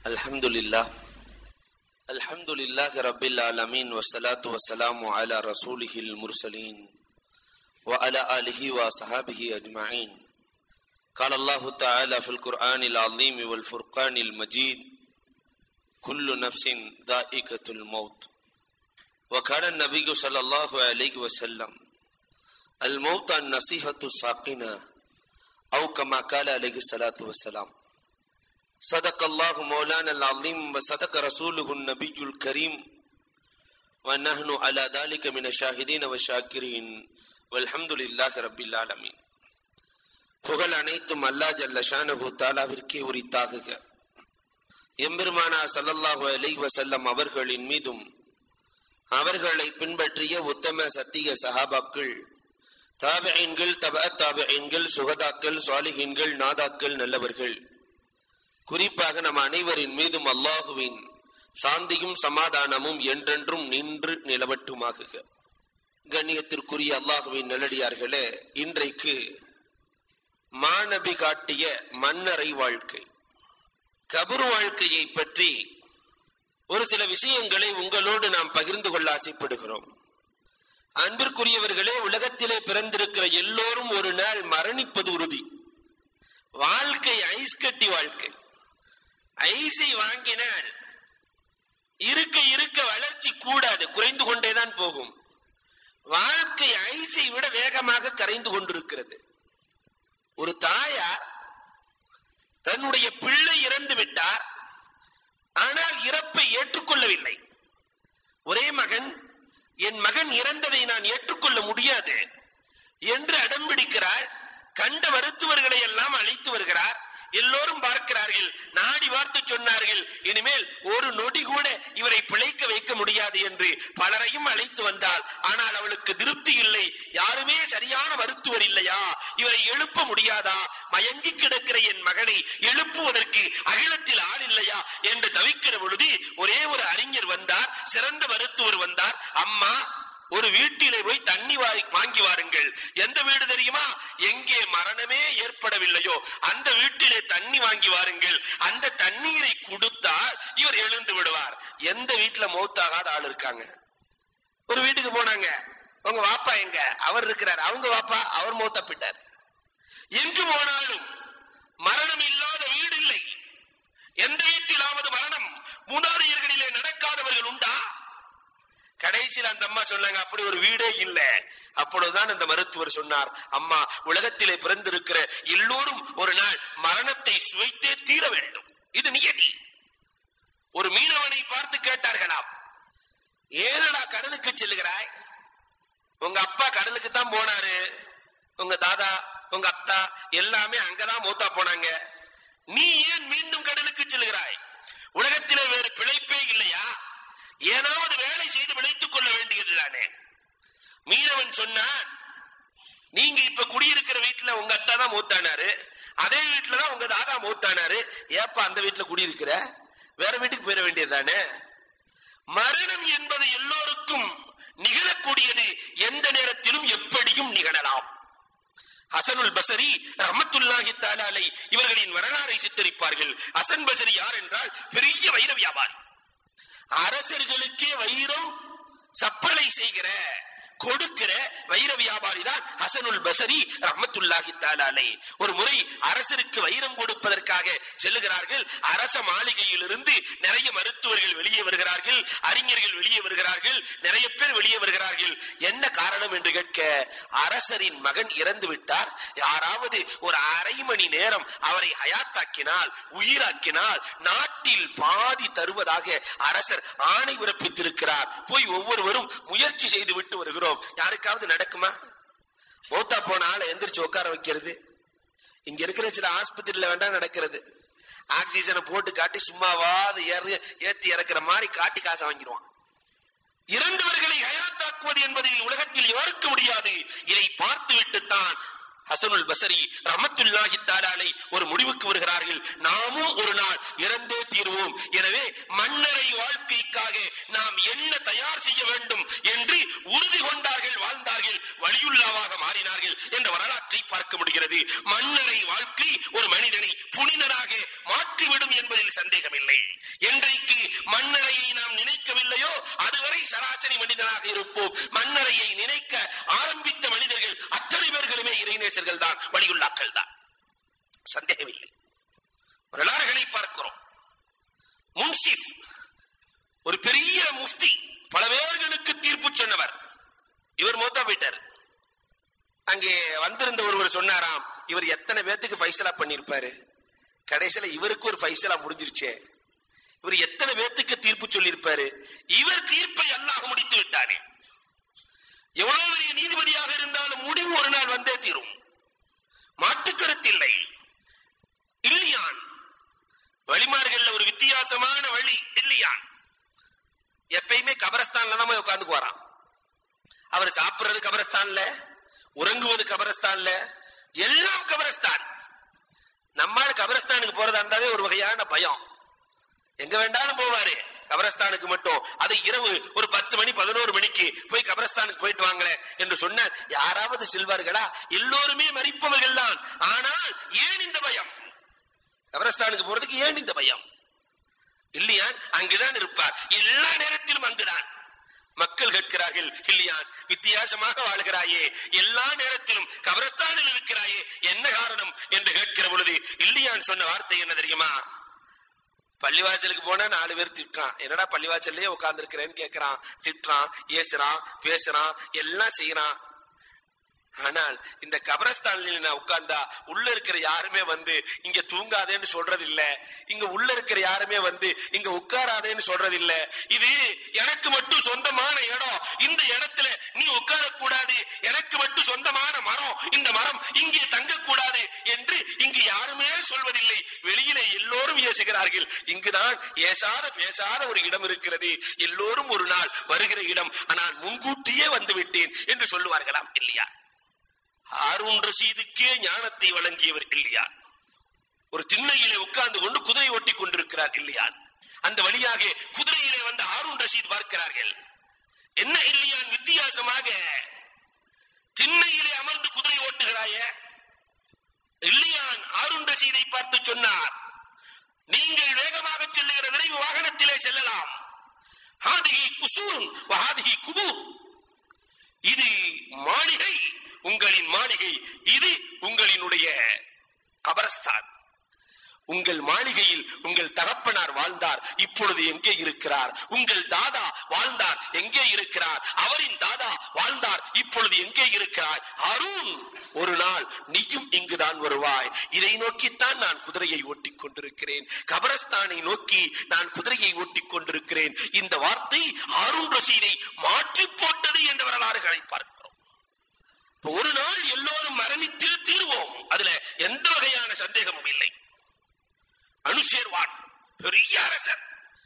الحمد لله الحمد لله رب العالمين والصلاة والسلام على رسوله المرسلين وعلى آله وصحابه أجمعين قال الله تعالى في القرآن العظيم والفرقان المجيد كل نفس ذائقة الموت وكان النبي صلى الله عليه وسلم الموت النصيحة الساقنة أو كما قال عليه الصلاة والسلام صدق الله مولانا العظيم وصدق رسوله النبي الكريم ونحن على ذلك من الشاهدين والشاكرين والحمد لله رب العالمين புகழ் அனைத்தும் அல்லா ஜல்ல ஷானபு தாலாவிற்கே உரித்தாகுக எம்பெருமானா சல்லல்லாஹு அலைஹி வஸல்லம் அவர்களின் மீதும் அவர்களை பின்பற்றிய உத்தம சத்திய சஹாபாக்கள் தாபியன்கள் தப தாபியன்கள் சுகதாக்கள் சாலிஹின்கள் நாதாக்கள் நல்லவர்கள் குறிப்பாக நம் அனைவரின் மீதும் அல்லாஹுவின் சாந்தியும் சமாதானமும் என்றென்றும் நின்று நிலவட்டுமாகுக கண்ணியத்திற்குரிய அல்லாஹுவின் நல்லடியார்களே இன்றைக்கு மாநபி காட்டிய மன்னரை வாழ்க்கை கபுர் வாழ்க்கையை பற்றி ஒரு சில விஷயங்களை உங்களோடு நாம் பகிர்ந்து கொள்ள ஆசைப்படுகிறோம் அன்பிற்குரியவர்களே உலகத்திலே பிறந்திருக்கிற எல்லோரும் ஒரு நாள் மரணிப்பது உறுதி வாழ்க்கை ஐஸ் கட்டி வாழ்க்கை ஐஸை வாங்கினால் இருக்க இருக்க வளர்ச்சி கூடாது குறைந்து கொண்டேதான் போகும் வாழ்க்கை ஐஸை விட வேகமாக கரைந்து கொண்டிருக்கிறது ஒரு தாயார் தன்னுடைய பிள்ளை இறந்து விட்டார் ஆனால் இறப்பை ஏற்றுக்கொள்ளவில்லை ஒரே மகன் என் மகன் இறந்ததை நான் ஏற்றுக்கொள்ள முடியாது என்று அடம்பிடிக்கிறாள் கண்ட மருத்துவர்களை எல்லாம் அழைத்து வருகிறார் எல்லோரும் பார்க்கிறார்கள் நாடி பார்த்து சொன்னார்கள் இனிமேல் ஒரு நொடி கூட இவரை பிழைக்க வைக்க முடியாது என்று பலரையும் அழைத்து வந்தால் ஆனால் அவளுக்கு திருப்தி இல்லை யாருமே சரியான மருத்துவர் இல்லையா இவரை எழுப்ப முடியாதா மயங்கி கிடக்கிற என் மகனை எழுப்புவதற்கு அகிலத்தில் ஆள் இல்லையா என்று தவிக்கிற பொழுது ஒரே ஒரு அறிஞர் வந்தார் சிறந்த மருத்துவர் வந்தார் அம்மா ஒரு வீட்டிலே போய் தண்ணி வாங்கி வாருங்கள் எந்த வீடு தெரியுமா எங்கே மரணமே ஏற்படவில்லையோ அந்த வீட்டிலே தண்ணி வாங்கி வாருங்கள் அந்த தண்ணீரை கொடுத்தால் இவர் எழுந்து விடுவார் எந்த வீட்டுல மௌத்தாகாத ஆள் இருக்காங்க ஒரு வீட்டுக்கு போனாங்க உங்க வாப்பா எங்க அவர் இருக்கிறார் அவங்க வாப்பா அவர் மௌத்தப்பிட்டார் எங்கு போனாலும் மரணம் இல்லாத வீடு இல்லை எந்த வீட்டிலாவது மரணம் முன்னாடியர்களிலே நடக்காதவர்கள் உண்டா கடைசியில் அந்த அம்மா சொன்னாங்க அப்படி ஒரு வீடே இல்ல அப்பொழுதுதான் அந்த மருத்துவர் சொன்னார் அம்மா உலகத்திலே பிறந்திருக்கிற எல்லோரும் ஒரு நாள் மரணத்தை சுவைத்தே தீர வேண்டும் இது நியதி ஒரு மீனவனை பார்த்து கேட்டார்களாம் ஏனடா கடலுக்கு செல்லுகிறாய் உங்க அப்பா கடலுக்கு தான் போனாரு உங்க தாதா உங்க அத்தா எல்லாமே அங்கதான் மூத்தா போனாங்க நீ ஏன் மீண்டும் கடலுக்கு செல்கிறாய் உலகத்திலே வேறு பிழைப்பே இல்லையா ஏதாவது வேலை செய்து விளைத்துக் கொள்ள வேண்டியதுதானே மீனவன் சொன்னான் நீங்க இப்ப குடியிருக்கிற வீட்டுல உங்க அத்தா தான் மூத்தானாரு அதே வீட்டுலதான் உங்க தாதா மூத்தானாரு ஏப்பா அந்த வீட்டுல குடியிருக்கிற வேற வீட்டுக்கு போயிட வேண்டியதுதானே மரணம் என்பது எல்லோருக்கும் நிகழக்கூடியது எந்த நேரத்திலும் எப்படியும் நிகழலாம் ஹசனுல் பசரி ரஹமத்துல்லாஹி தாலாலை இவர்களின் வரலாறை சித்தரிப்பார்கள் ஹசன் பசரி யார் என்றால் பெரிய வைர வியாபாரி அரசர்களுக்கே வைரம் சப்பளை செய்கிற கொடுக்கிற வைர வியாபாரி தான் ஹசனுல் பசரி ரஹமத்துல்லாஹி தாலாலை ஒரு முறை அரசருக்கு வைரம் கொடுப்பதற்காக செல்லுகிறார்கள் அரச மாளிகையிலிருந்து நிறைய மருத்துவர்கள் வெளியே வருகிறார்கள் அறிஞர்கள் வெளியே வருகிறார்கள் நிறைய பேர் வெளியே வருகிறார்கள் என்ன காரணம் என்று கேட்க அரசரின் மகன் இறந்து விட்டார் யாராவது ஒரு அரை மணி நேரம் அவரை ஹயாத்தாக்கினால் உயிராக்கினால் நாட்டில் பாதி தருவதாக அரசர் ஆணை பிறப்பித்திருக்கிறார் போய் ஒவ்வொருவரும் முயற்சி செய்து விட்டு வருகிறோம் யாருக்காவது நடக்குமா மௌத்தா போன ஆளை எந்திரிச்சு உட்கார வைக்கிறது இங்க இருக்கிற சில ஆஸ்பத்திரியில வேண்டாம் நடக்கிறது ஆக்சிஜனை போட்டு காட்டி சும்மாவாது ஏத்தி இறக்குற மாதிரி காட்டி காசை வாங்கிடுவான் இறந்தவர்களை ஹயாத்தாக்குவது என்பதை உலகத்தில் யோர்க்க முடியாது இதை பார்த்துவிட்டு தான் ஹசனுல் பசரி ரமத்துல்லாஹி தாலாலை ஒரு முடிவுக்கு வருகிறார்கள் நாமும் ஒரு நாள் இறந்தே தீர்வோம் எனவே மன்னரை வாழ்க்கைக்காக நாம் என்ன தயார் செய்ய வேண்டும் என்று உறுதி கொண்டார்கள் வாழ்ந்தார்கள் வலியுல்லாவாக மாறினார்கள் என்ற வரலாற்றை பார்க்க முடிகிறது மன்னரை வாழ்க்கை ஒரு மனிதனை புனிதனாக மாற்றிவிடும் என்பதில் சந்தேகமே இல்லை என்றைக்கு மண்ணறையை நாம் நினைக்கவில்லையோ அதுவரை சராசரி மனிதனாக இருப்போம் மண்ணறையை நினைக்க ஆரம்பித்த மனிதர்கள் அத்தனை பேர்களுமே இறைநேசர்கள் தான் வழியுள்ளாக்கள் தான் சந்தேகமில்லை வரலாறுகளை பார்க்கிறோம் முன்சிப் ஒரு பெரிய முஃப்தி பல பேர்களுக்கு தீர்ப்பு சொன்னவர் இவர் மூத்தா போயிட்டார் அங்கே வந்திருந்த ஒருவர் சொன்னாராம் இவர் எத்தனை பேத்துக்கு ஃபைசலா பண்ணிருப்பாரு கடைசியில இவருக்கு ஒரு ஃபைசலா முடிஞ்சிருச்சே இவர் எத்தனை பேத்துக்கு தீர்ப்பு சொல்லியிருப்பாரு இவர் தீர்ப்பை அல்லாஹ் முடித்து விட்டாரே எவ்வளவு பெரிய நீதிபதியாக இருந்தாலும் முடிவு ஒரு நாள் வந்தே தீரும் மாட்டுக்கருத்தில்லை இல்லையான் வழிமார்கள்ல ஒரு வித்தியாசமான வழி இல்லையான் எப்பயுமே கபரஸ்தான்ல தான் போய் உட்கார்ந்துக்கு வரான் அவர் சாப்பிடுறது கபரஸ்தான்ல உறங்குவது கபரஸ்தான்ல எல்லாம் கபரஸ்தான் நம்மால் கபரஸ்தானுக்கு போறதா இருந்தாலே ஒரு வகையான பயம் எங்க வேண்டாலும் போவாரு கபரஸ்தானுக்கு மட்டும் அது இரவு ஒரு பத்து மணி பதினோரு மணிக்கு போய் கபரஸ்தானுக்கு போயிட்டு வாங்களே என்று சொன்ன யாராவது செல்வார்களா எல்லோருமே மறிப்பவர்கள் தான் ஆனால் ஏன் இந்த பயம் கபரஸ்தானுக்கு போறதுக்கு ஏன் இந்த பயம் இல்லையா அங்குதான் இருப்பார் எல்லா நேரத்திலும் அங்குதான் மக்கள் கேட்கிறார்கள் இல்லையான் வித்தியாசமாக வாழ்கிறாயே எல்லா நேரத்திலும் கபரஸ்தானில் இருக்கிறாயே என்ன காரணம் என்று கேட்கிற பொழுது இல்லையான் சொன்ன வார்த்தை என்ன தெரியுமா பள்ளிவாசலுக்கு போனா நாலு பேர் திட்டுறான் என்னடா பள்ளிவாசல்லையே உட்கார்ந்து இருக்கிறேன்னு கேட்கிறான் திட்டுறான் ஏசுறான் பேசுறான் எல்லாம் செய்யறான் ஆனால் இந்த கபரஸ்தானில் நான் உட்கார்ந்தா உள்ள இருக்கிற யாருமே வந்து இங்க தூங்காதேன்னு சொல்றது இல்ல இங்க உள்ள இருக்கிற யாருமே வந்து இங்க உட்காராதேன்னு சொல்றது இல்ல இது எனக்கு மட்டும் சொந்தமான இடம் இந்த இடத்துல நீ உட்கார கூடாது எனக்கு மட்டும் சொந்தமான மரம் இந்த மரம் இங்கே தங்க கூடாது என்று இங்கு யாருமே சொல்வதில்லை வெளியிலே எல்லோரும் ஏசுகிறார்கள் இங்குதான் ஏசாத பேசாத ஒரு இடம் இருக்கிறது எல்லோரும் ஒரு நாள் வருகிற இடம் ஆனால் முன்கூட்டியே வந்து விட்டேன் என்று சொல்லுவார்களாம் இல்லையா ஹாரூன் ரஷீதுக்கே ஞானத்தை வழங்கியவர் இல்லையா ஒரு திண்ணையிலே உட்கார்ந்து கொண்டு குதிரை ஓட்டி கொண்டிருக்கிறார் இல்லையா அந்த வழியாக குதிரையிலே வந்த ஹாரூன் ரஷீத் பார்க்கிறார்கள் என்ன இல்லையான் வித்தியாசமாக திண்ணையிலே அமர்ந்து குதிரை ஓட்டுகிறாய இல்லையான் ஹாரூன் ரஷீதை பார்த்து சொன்னார் நீங்கள் வேகமாக செல்லுகிற விரைவு வாகனத்திலே செல்லலாம் ஹாதிகி குசூன் வஹாதிகி குபூர் இது மாளிகை உங்களின் மாளிகை இது உங்களினுடைய கபரஸ்தான் உங்கள் மாளிகையில் உங்கள் தகப்பனார் வாழ்ந்தார் இப்பொழுது எங்கே இருக்கிறார் உங்கள் தாதா வாழ்ந்தார் எங்கே இருக்கிறார் அவரின் தாதா வாழ்ந்தார் இப்பொழுது எங்கே இருக்கிறார் அருண் ஒரு நாள் நீயும் இங்குதான் வருவாய் இதை நோக்கித்தான் நான் குதிரையை ஓட்டிக் கொண்டிருக்கிறேன் கபரஸ்தானை நோக்கி நான் குதிரையை ஓட்டிக் கொண்டிருக்கிறேன் இந்த வார்த்தை அருண் ரசீதை மாற்றி போட்டது என்ற வரலாறுகளை பார்க்கிறோம் இப்ப ஒரு நாள் எல்லோரும் மரணித்து தீர்வோம் அதுல எந்த வகையான சந்தேகமும் இல்லை அனுசேர்வான் பெரிய அரசர்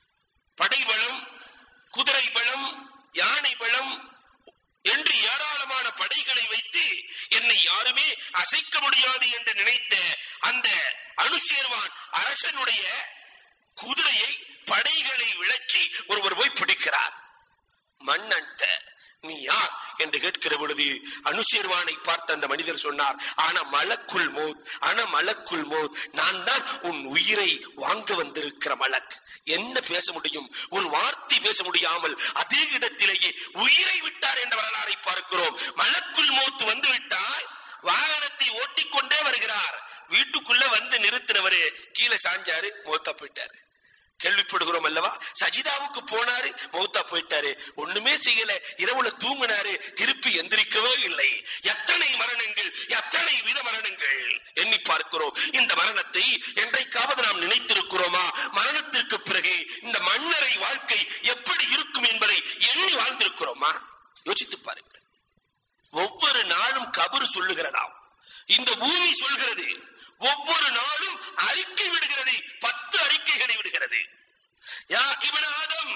படைபலம் குதிரை பலம் யானை பலம் என்று ஏராளமான படைகளை வைத்து என்னை யாருமே அசைக்க முடியாது என்று நினைத்த அந்த அனுசேர்வான் அரசனுடைய குதிரையை படைகளை விளக்கி ஒருவர் போய் பிடிக்கிறார் மன்னன்ட்ட நீ யார் என்று கேட்கிற பொழுது அனுசேர்வானை பார்த்த அந்த மனிதர் சொன்னார் ஆனா மலக்குள் மோத் ஆனா மலக்குள் மோத் நான் தான் உன் உயிரை வாங்க வந்திருக்கிற மலக் என்ன பேச முடியும் ஒரு வார்த்தை பேச முடியாமல் அதே இடத்திலேயே உயிரை விட்டார் என்ற வரலாறை பார்க்கிறோம் மலக்குள் மோத் வந்து விட்டால் வாகனத்தை ஓட்டிக்கொண்டே வருகிறார் வீட்டுக்குள்ள வந்து நிறுத்தினவரு கீழே சாஞ்சாரு மோத்தா போயிட்டாரு கேள்விப்படுகிறோம் அல்லவா சஜிதாவுக்கு போனாரு மௌத்தா போயிட்டாரு ஒண்ணுமே செய்யல இரவுல தூங்கினாரு திருப்பி எந்திரிக்கவே இல்லை எத்தனை மரணங்கள் எத்தனை வித மரணங்கள் எண்ணி பார்க்கிறோம் இந்த மரணத்தை என்றைக்காவது நாம் நினைத்திருக்கிறோமா மரணத்திற்கு பிறகு இந்த மன்னரை வாழ்க்கை எப்படி இருக்கும் என்பதை எண்ணி வாழ்ந்திருக்கிறோமா யோசித்து பாருங்கள் ஒவ்வொரு நாளும் கபரு சொல்லுகிறதாம் இந்த பூமி சொல்கிறது ஒவ்வொரு நாளும் அறிக்கை விடுகிறது பத்து அறிக்கைகளை விடுகிறது யா இவன் ஆதம்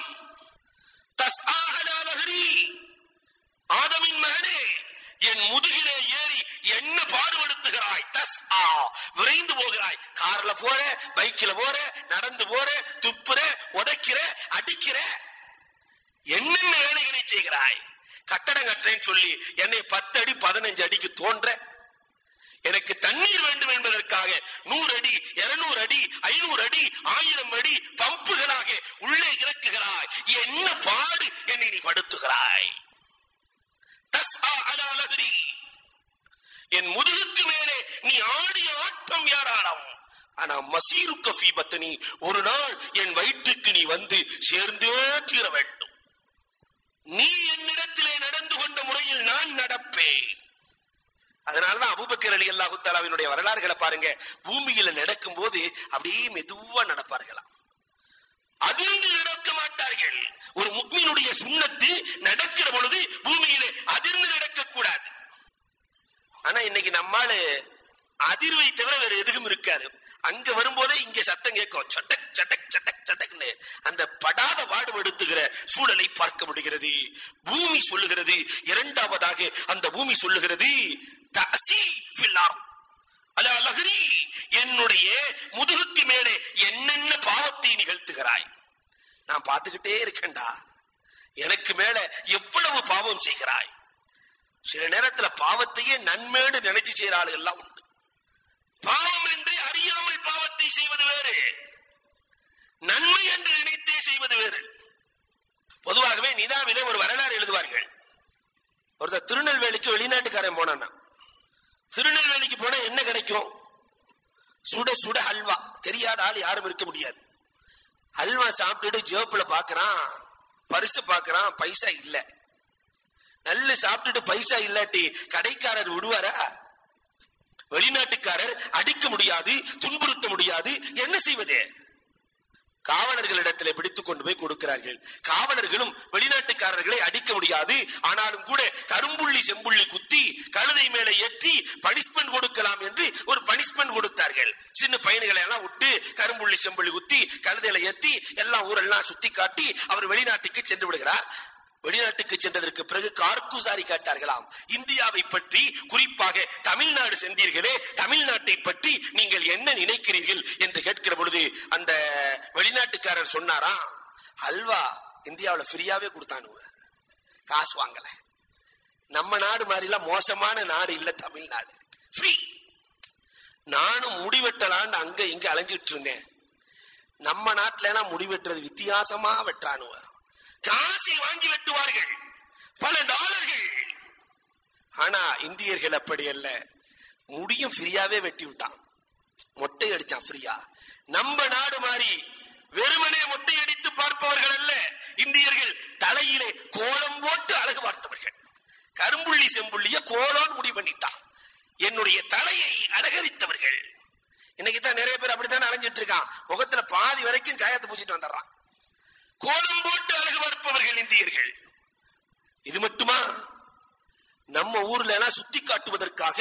தஸ்ஆஹலாலஹரி ஆதமின் மகனே என் முதுகிலே ஏறி என்ன பாடுபடுத்துகிறாய் தஸ் ஆ விரைந்து போகிறாய் கார்ல போற பைக்ல போற நடந்து போற துப்புற உதைக்கிற அடிக்கிற என்னென்ன வேலைகளை செய்கிறாய் கட்டடம் கட்டுறேன்னு சொல்லி என்னை பத்து அடி பதினஞ்சு அடிக்கு தோன்ற எனக்கு தண்ணீர் வேண்டும் என்பதற்காக நூறு அடி இருநூறு அடி ஐநூறு அடி ஆயிரம் அடி பம்புகளாக உள்ளே இறக்குகிறாய் என்ன பாடு என்னை நீ படுத்துகிறாய் தஸ்ஆ அலா லஹ்ரி. என் முதுகுக்கு மேலே நீ ஆடிய ஆட்டம் யாராலும் ஆனா மசீருக்கு ஃபீபத்தனி ஒரு நாள் என் வயிற்றுக்கு நீ வந்து சேர்ந்தே தீர வேண்டும் நீ என்னிடத்திலே நடந்து கொண்ட முறையில் நான் நடப்பேன் அதனாலதான் அபூபக்கர் அலி அல்லாஹு தாலாவினுடைய வரலாறுகளை பாருங்க பூமியில நடக்கும் போது அப்படியே மெதுவா நடப்பார்களாம் அதிர்ந்து நடக்க மாட்டார்கள் ஒரு முக்மீனுடைய சுண்ணத்து நடக்கிற பொழுது பூமியிலே அதிர்ந்து நடக்க கூடாது ஆனா இன்னைக்கு நம்மால அதிர்வை தவிர வேற எதுவும் இருக்காது அங்க வரும்போதே இங்க சத்தம் கேட்கும் சட்டக் சட்டக் சட்டக் சட்டக்னு அந்த படாத பாடுபடுத்துகிற சூழலை பார்க்க முடிகிறது பூமி சொல்லுகிறது இரண்டாவதாக அந்த பூமி சொல்லுகிறது தஅசி ஃபில் அர்த். அலா லஹ்ரி என்னுடைய முதுகுக்கு மேலே என்னென்ன பாவத்தை நிகழ்த்துகிறாய் நான் பார்த்துக்கிட்டே இருக்கேன்டா எனக்கு மேல எவ்வளவு பாவம் செய்கிறாய் சில நேரத்துல பாவத்தையே நன்மைன்னு நினைச்சு செய்யற ஆளுகள் எல்லாம் உண்டு பாவம் என்று அறியாமல் பாவத்தை செய்வது வேறு நன்மை என்று நினைத்தே செய்வது வேறு பொதுவாகவே நிதாவிலே ஒரு வரலாறு எழுதுவார்கள் ஒருத்தர் திருநெல்வேலிக்கு வெளிநாட்டுக்காரன் போனான்னா திருநெல்வேலிக்கு போனா என்ன கிடைக்கும் சுட சுட ஹல்வா தெரியாத ஆள் யாரும் இருக்க முடியாது ஹல்வா சாப்பிட்டுட்டு ஜோப்புல பாக்குறான் பரிசு பாக்குறான் பைசா இல்ல நல்ல சாப்பிட்டுட்டு பைசா இல்லாட்டி கடைக்காரர் விடுவாரா வெளிநாட்டுக்காரர் அடிக்க முடியாது துன்புறுத்த முடியாது என்ன செய்வது காவலர்களிடத்தில் பிடித்துக் கொண்டு போய் கொடுக்கிறார்கள் காவலர்களும் வெளிநாட்டுக்காரர்களை அடிக்க முடியாது ஆனாலும் கூட கரும்புள்ளி செம்புள்ளி குத்தி கழுதை மேலே ஏற்றி பனிஷ்மெண்ட் கொடுக்கலாம் என்று ஒரு பனிஷ்மெண்ட் கொடுத்தார்கள் சின்ன பையன்களை எல்லாம் விட்டு கரும்புள்ளி செம்புள்ளி குத்தி கழுதையில ஏத்தி எல்லாம் ஊரெல்லாம் சுத்தி காட்டி அவர் வெளிநாட்டுக்கு சென்று விடுகிறார் வெளிநாட்டுக்கு சென்றதற்கு பிறகு கார்குசாரி காட்டார்களாம் இந்தியாவை பற்றி குறிப்பாக தமிழ்நாடு சென்றீர்களே தமிழ்நாட்டை பற்றி நீங்கள் என்ன நினைக்கிறீர்கள் என்று கேட்கிற பொழுது அந்த வெளிநாட்டுக்காரர் சொன்னாராம் ஹல்வா இந்தியாவுல ஃப்ரீயாவே கொடுத்தானுவ காசு வாங்கல நம்ம நாடு மாதிரிலாம் மோசமான நாடு இல்ல தமிழ்நாடு ஃப்ரீ நானும் முடிவெட்டலான்னு அங்க இங்க அலைஞ்சிட்டு இருந்தேன் நம்ம நாட்டுல எல்லாம் முடிவெட்டுறது வித்தியாசமா வெட்டானுவ காசை வாங்கி வெட்டுவார்கள் பல டாலர்கள் ஆனா இந்தியர்கள் அப்படி அல்ல முடியும் ஃப்ரீயாவே வெட்டி விட்டான் மொட்டை அடிச்சான் ஃப்ரீயா நம்ம நாடு மாதிரி வெறுமனே மொட்டை அடித்து பார்ப்பவர்கள் அல்ல இந்தியர்கள் தலையிலே கோலம் போட்டு அழகு பார்த்தவர்கள் கரும்புள்ளி செம்புள்ளிய கோலோன்னு முடிவு பண்ணிட்டான் என்னுடைய தலையை அலங்கரித்தவர்கள் இன்னைக்கு தான் நிறைய பேர் அப்படித்தான் அலைஞ்சிட்டு இருக்கான் முகத்துல பாதி வரைக்கும் சாயத்தை பூசிட்டு வந்துடுறான் கோலம் போட்டு அழகு பார்ப்பவர்கள் இந்தியர்கள் இது மட்டுமா நம்ம ஊர்ல எல்லாம் சுத்தி காட்டுவதற்காக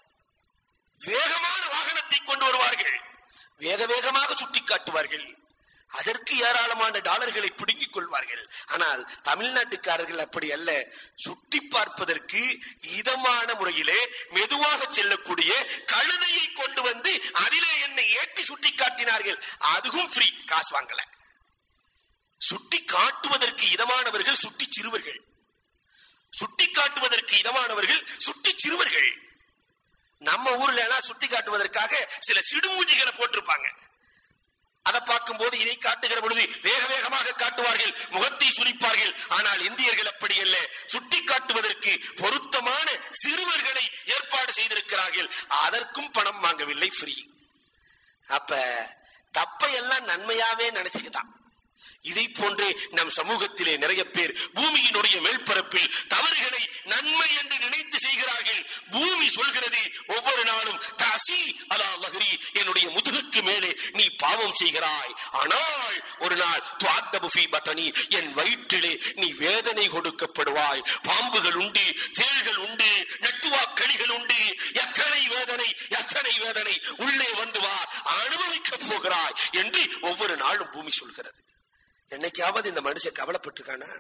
வேகமான வாகனத்தை கொண்டு வருவார்கள் வேக வேகமாக சுட்டி காட்டுவார்கள் அதற்கு ஏராளமான டாலர்களை பிடுங்கிக் கொள்வார்கள் ஆனால் தமிழ்நாட்டுக்காரர்கள் அப்படி அல்ல சுட்டி பார்ப்பதற்கு இதமான முறையிலே மெதுவாக செல்லக்கூடிய கழுதையை கொண்டு வந்து அதிலே என்னை ஏற்றி சுட்டி காட்டினார்கள் அதுவும் ஃப்ரீ காசு வாங்கல சுட்டி காட்டுவதற்கு இதமானவர்கள் சுட்டி சிறுவர்கள் சுட்டி காட்டுவதற்கு இதமானவர்கள் சுட்டி சிறுவர்கள் நம்ம ஊர்ல எல்லாம் சுட்டி காட்டுவதற்காக சில சிடுமூஞ்சிகளை போட்டிருப்பாங்க அதை பார்க்கும்போது இதை காட்டுகிற பொழுது வேக வேகமாக காட்டுவார்கள் முகத்தை சுழிப்பார்கள் ஆனால் இந்தியர்கள் அப்படி அல்ல சுட்டி காட்டுவதற்கு பொருத்தமான சிறுவர்களை ஏற்பாடு செய்திருக்கிறார்கள் அதற்கும் பணம் வாங்கவில்லை ஃப்ரீ அப்ப தப்பை எல்லாம் நன்மையாவே நினைச்சுக்கிட்டான் இதை போன்றே நம் சமூகத்திலே நிறைய பேர் பூமியினுடைய மேல்பரப்பில் தவறுகளை நன்மை என்று நினைத்து செய்கிறார்கள் பூமி சொல்கிறது ஒவ்வொரு நாளும் தசி அலா லஹரி என்னுடைய முதுகுக்கு மேலே நீ பாவம் செய்கிறாய் ஆனால் ஒரு நாள் துவாத்தபு ஃபீ பதனி என் வயிற்றிலே நீ வேதனை கொடுக்கப்படுவாய் பாம்புகள் உண்டு தேள்கள் உண்டு நட்டுவா களிகள் உண்டு எத்தனை வேதனை எத்தனை வேதனை உள்ளே வந்து வா அனுபவிக்க போகிறாய் என்று ஒவ்வொரு நாளும் பூமி சொல்கிறது என்னைக்காவது இந்த மனுஷன் கவலைப்பட்டிருக்கானா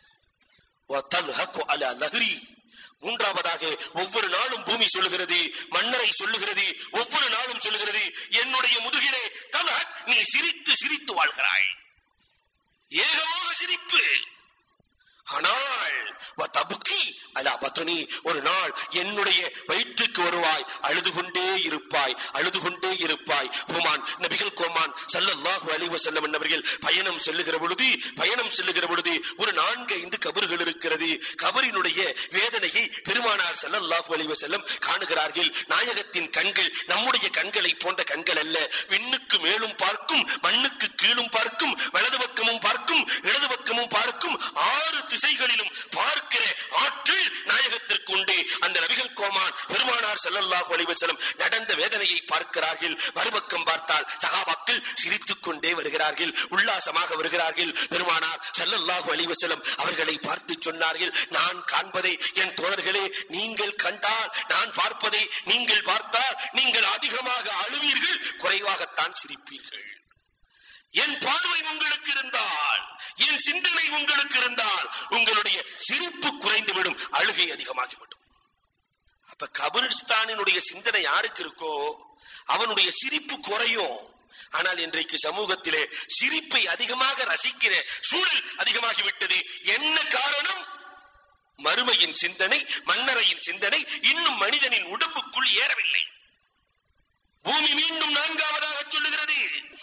வதல்ஹகு அலா லஹ்ரி மூன்றாவதாக ஒவ்வொரு நாளும் பூமி சொல்லுகிறது மன்னரை சொல்லுகிறது ஒவ்வொரு நாளும் சொல்லுகிறது என்னுடைய முதுகிலே தலஹக் நீ சிரித்து சிரித்து வாழ்கிறாய் ஏகமாக சிரிப்பு ஆனால் வதபுகி அலா பத்னி ஒரு நாள் என்னுடைய வயிற்றுக்கு வருவாய் அழுது கொண்டே இருப்பாய் அழுது கொண்டே இருப்பாய் ஹுமான் நபிகள் கோமான் ஸல்லல்லாஹு அலைஹி வஸல்லம் அவர்கள் பயணம் செல்லுகிற பொழுது பயணம் செல்லுகிற பொழுது ஒரு நான்கு ஐந்து கபறுகள் இருக்கிறது கபரினுடைய வேதனையை பெருமானார் ஸல்லல்லாஹு அலைஹி வஸல்லம் காணுகிறார்கள் நாயகத்தின் கண்கள் நம்முடைய கண்களை போன்ற கண்கள் அல்ல விண்ணுக்கு மேலும் பார்க்கும் மண்ணுக்கு கீழும் பார்க்கும் வலது பக்கமும் பார்க்கும் இடது பக்கமும் பார்க்கும் ஆறு திசைகளிலும் பார்க்கிற ஆற்றல் நாயகத்திற்கு உண்டு அந்த நபிகள் கோமான் பெருமானார் ஸல்லல்லாஹு அலைஹி வஸல்லம் நடந்த வேதனையை பார்க்கிறார்கள் மறுபக்கம் பார்த்தால் சகாபாக்கள் சிரித்துக் கொண்டே வருகிறார்கள் உல்லாசமாக வருகிறார்கள் பெருமானார் ஸல்லல்லாஹு அலைஹி வஸல்லம் அவர்களை பார்த்து சொன்னார்கள் நான் காண்பதை என் தோழர்களே நீங்கள் கண்டால் நான் பார்ப்பதை நீங்கள் பார்த்தால் நீங்கள் அதிகமாக அழுவீர்கள் குறைவாகத்தான் சிரிப்பீர்கள் என் பார்வை உங்களுக்கு இருந்தால் என் சிந்தனை உங்களுக்கு இருந்தால் உங்களுடைய சிரிப்பு குறைந்துவிடும் அழுகை அதிகமாகிவிடும் அப்ப கபிரிஸ்தானினுடைய சிந்தனை யாருக்கு இருக்கோ அவனுடைய சிரிப்பு குறையும் ஆனால் இன்றைக்கு சமூகத்திலே சிரிப்பை அதிகமாக ரசிக்கிற சூழல் அதிகமாகிவிட்டது என்ன காரணம் மறுமையின் சிந்தனை மன்னரையின் சிந்தனை இன்னும் மனிதனின் உடம்புக்குள் ஏறவில்லை பூமி மீண்டும் நான்காவதாக சொல்லுகிறது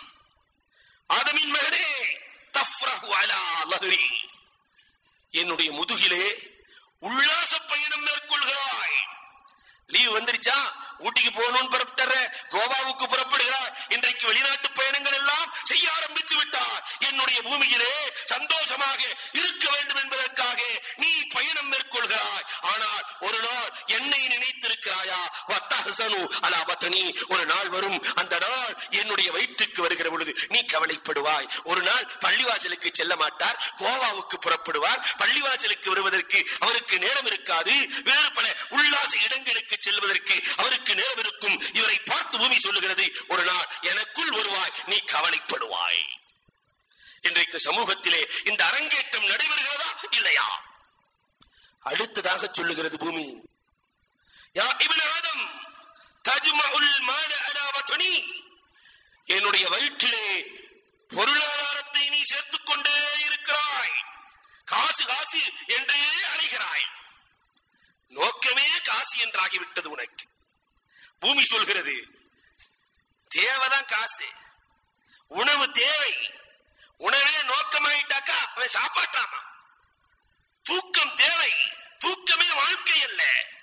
ஆதமின் மகனே தஃப்ரஹு அலா லஹரி என்னுடைய முதுகிலே உல்லாச பயணம் மேற்கொள்கிறாய் லீவ் வந்துருச்சா ஊட்டிக்கு போகணும்னு புறப்பட்டுற கோவாவுக்கு புறப்படுகிறார் இன்றைக்கு வெளிநாட்டு பயணங்கள் எல்லாம் செய்ய ஆரம்பித்து விட்டார் என்னுடைய பூமியிலே சந்தோஷமாக இருக்க வேண்டும் என்பதற்காக நீ பயணம் மேற்கொள்கிறாய் ஆனால் ஒரு நாள் என்னை நினைத்திருக்கிறாயா வத்தஹசனு அலா பத்தனி ஒரு நாள் வரும் அந்த நாள் என்னுடைய வயிற்றுக்கு வருகிற பொழுது நீ கவலைப்படுவாய் ஒரு நாள் பள்ளிவாசலுக்கு செல்ல மாட்டார் கோவாவுக்கு புறப்படுவார் பள்ளிவாசலுக்கு வருவதற்கு அவருக்கு நேரம் இருக்காது வேறு பல உல்லாச இடங்களுக்கு செல்வதற்கு அவருக்கு நேரம் இருக்கும் இவரை பார்த்து பூமி சொல்லுகிறது ஒரு நாள் எனக்குள் வருவாய் நீ கவலைப்படுவாய் இன்றைக்கு சமூகத்திலே இந்த அரங்கேற்றம் நடைபெறுகிறதா இல்லையா அடுத்ததாக சொல்லுகிறது பூமி யா இப்னு ஆதம் தஜ்மஉல் மால அலா வத்னி என்னுடைய வயிற்றிலே பொருளாதாரத்தை நீ சேர்த்துக் கொண்டே இருக்கிறாய் காசு காசு என்றே அழைகிறாய் நோக்கமே காசு என்றாகிவிட்டது உனக்கு பூமி சொல்கிறது தேவைதான் காசு உணவு தேவை உணவே நோக்கமாயிட்டாக்கா அவன் சாப்பாட்டாமா தூக்கம் தேவை தூக்கமே வாழ்க்கை அல்ல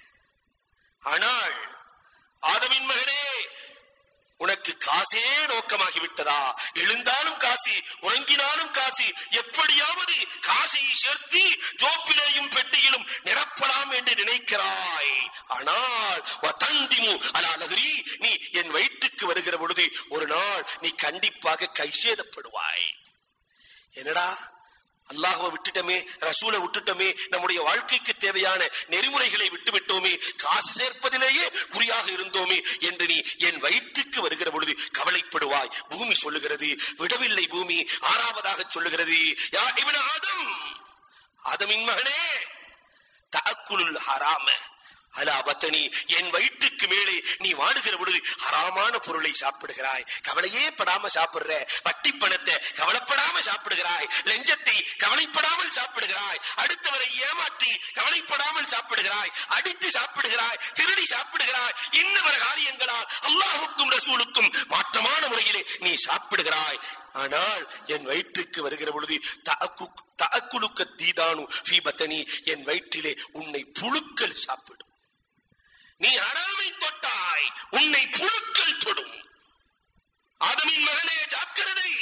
ஆனால் ஆதமின் மகனே உனக்கு காசே நோக்கமாகி விட்டதா எழுந்தாலும் காசி உறங்கினாலும் காசி எப்படியாவது காசையை சேர்த்து ஜோப்பிலேயும் பெட்டியிலும் நிரப்பலாம் என்று நினைக்கிறாய் ஆனால் வதந்திமு அலா நகரி நீ என் வயிற்றுக்கு வருகிற பொழுது ஒரு நாள் நீ கண்டிப்பாக கைசேதப்படுவாய் என்னடா அல்லாஹ்வை விட்டுட்டோமே ரசூலை விட்டுட்டோமே நம்முடைய வாழ்க்கைக்கு தேவையான நெறிமுறைகளை விட்டுவிட்டோமே காசு சேர்ப்பதிலேயே குறியாக இருந்தோமே என்று நீ என் வயிற்றுக்கு வருகிற பொழுது கவலைப்படுவாய் பூமி சொல்லுகிறது விடவில்லை பூமி ஆறாவதாக சொல்லுகிறது யா இப்னு ஆதம் ஆதமின் மகனே தஅக்குலுல் ஹராம அலா பத்தனி என் வயிற்றுக்கு மேலே நீ வாடுகிற பொழுது ஹராமான பொருளை சாப்பிடுகிறாய் கவலையே படாம சாப்பிடுற வட்டி பணத்தை கவலைப்படாம சாப்பிடுகிறாய் லஞ்சத்தை கவலைப்படாமல் சாப்பிடுகிறாய் அடுத்தவரை ஏமாற்றி கவலைப்படாமல் சாப்பிடுகிறாய் அடித்து சாப்பிடுகிறாய் திருடி சாப்பிடுகிறாய் இன்னவர காரியங்களால் அல்லாஹுக்கும் ரசூலுக்கும் மாற்றமான முறையிலே நீ சாப்பிடுகிறாய் ஆனால் என் வயிற்றுக்கு வருகிற பொழுது தஅக்கு தஅக்குலுக்க தீதானு ஃபீ பத்தனி என் வயிற்றிலே உன்னை புழுக்கள் சாப்பிடும் நீ அறாமை தொட்டாய் உன்னை புழுக்கள் தொடும் ஆதமின் மகனே ஜாக்கிரதை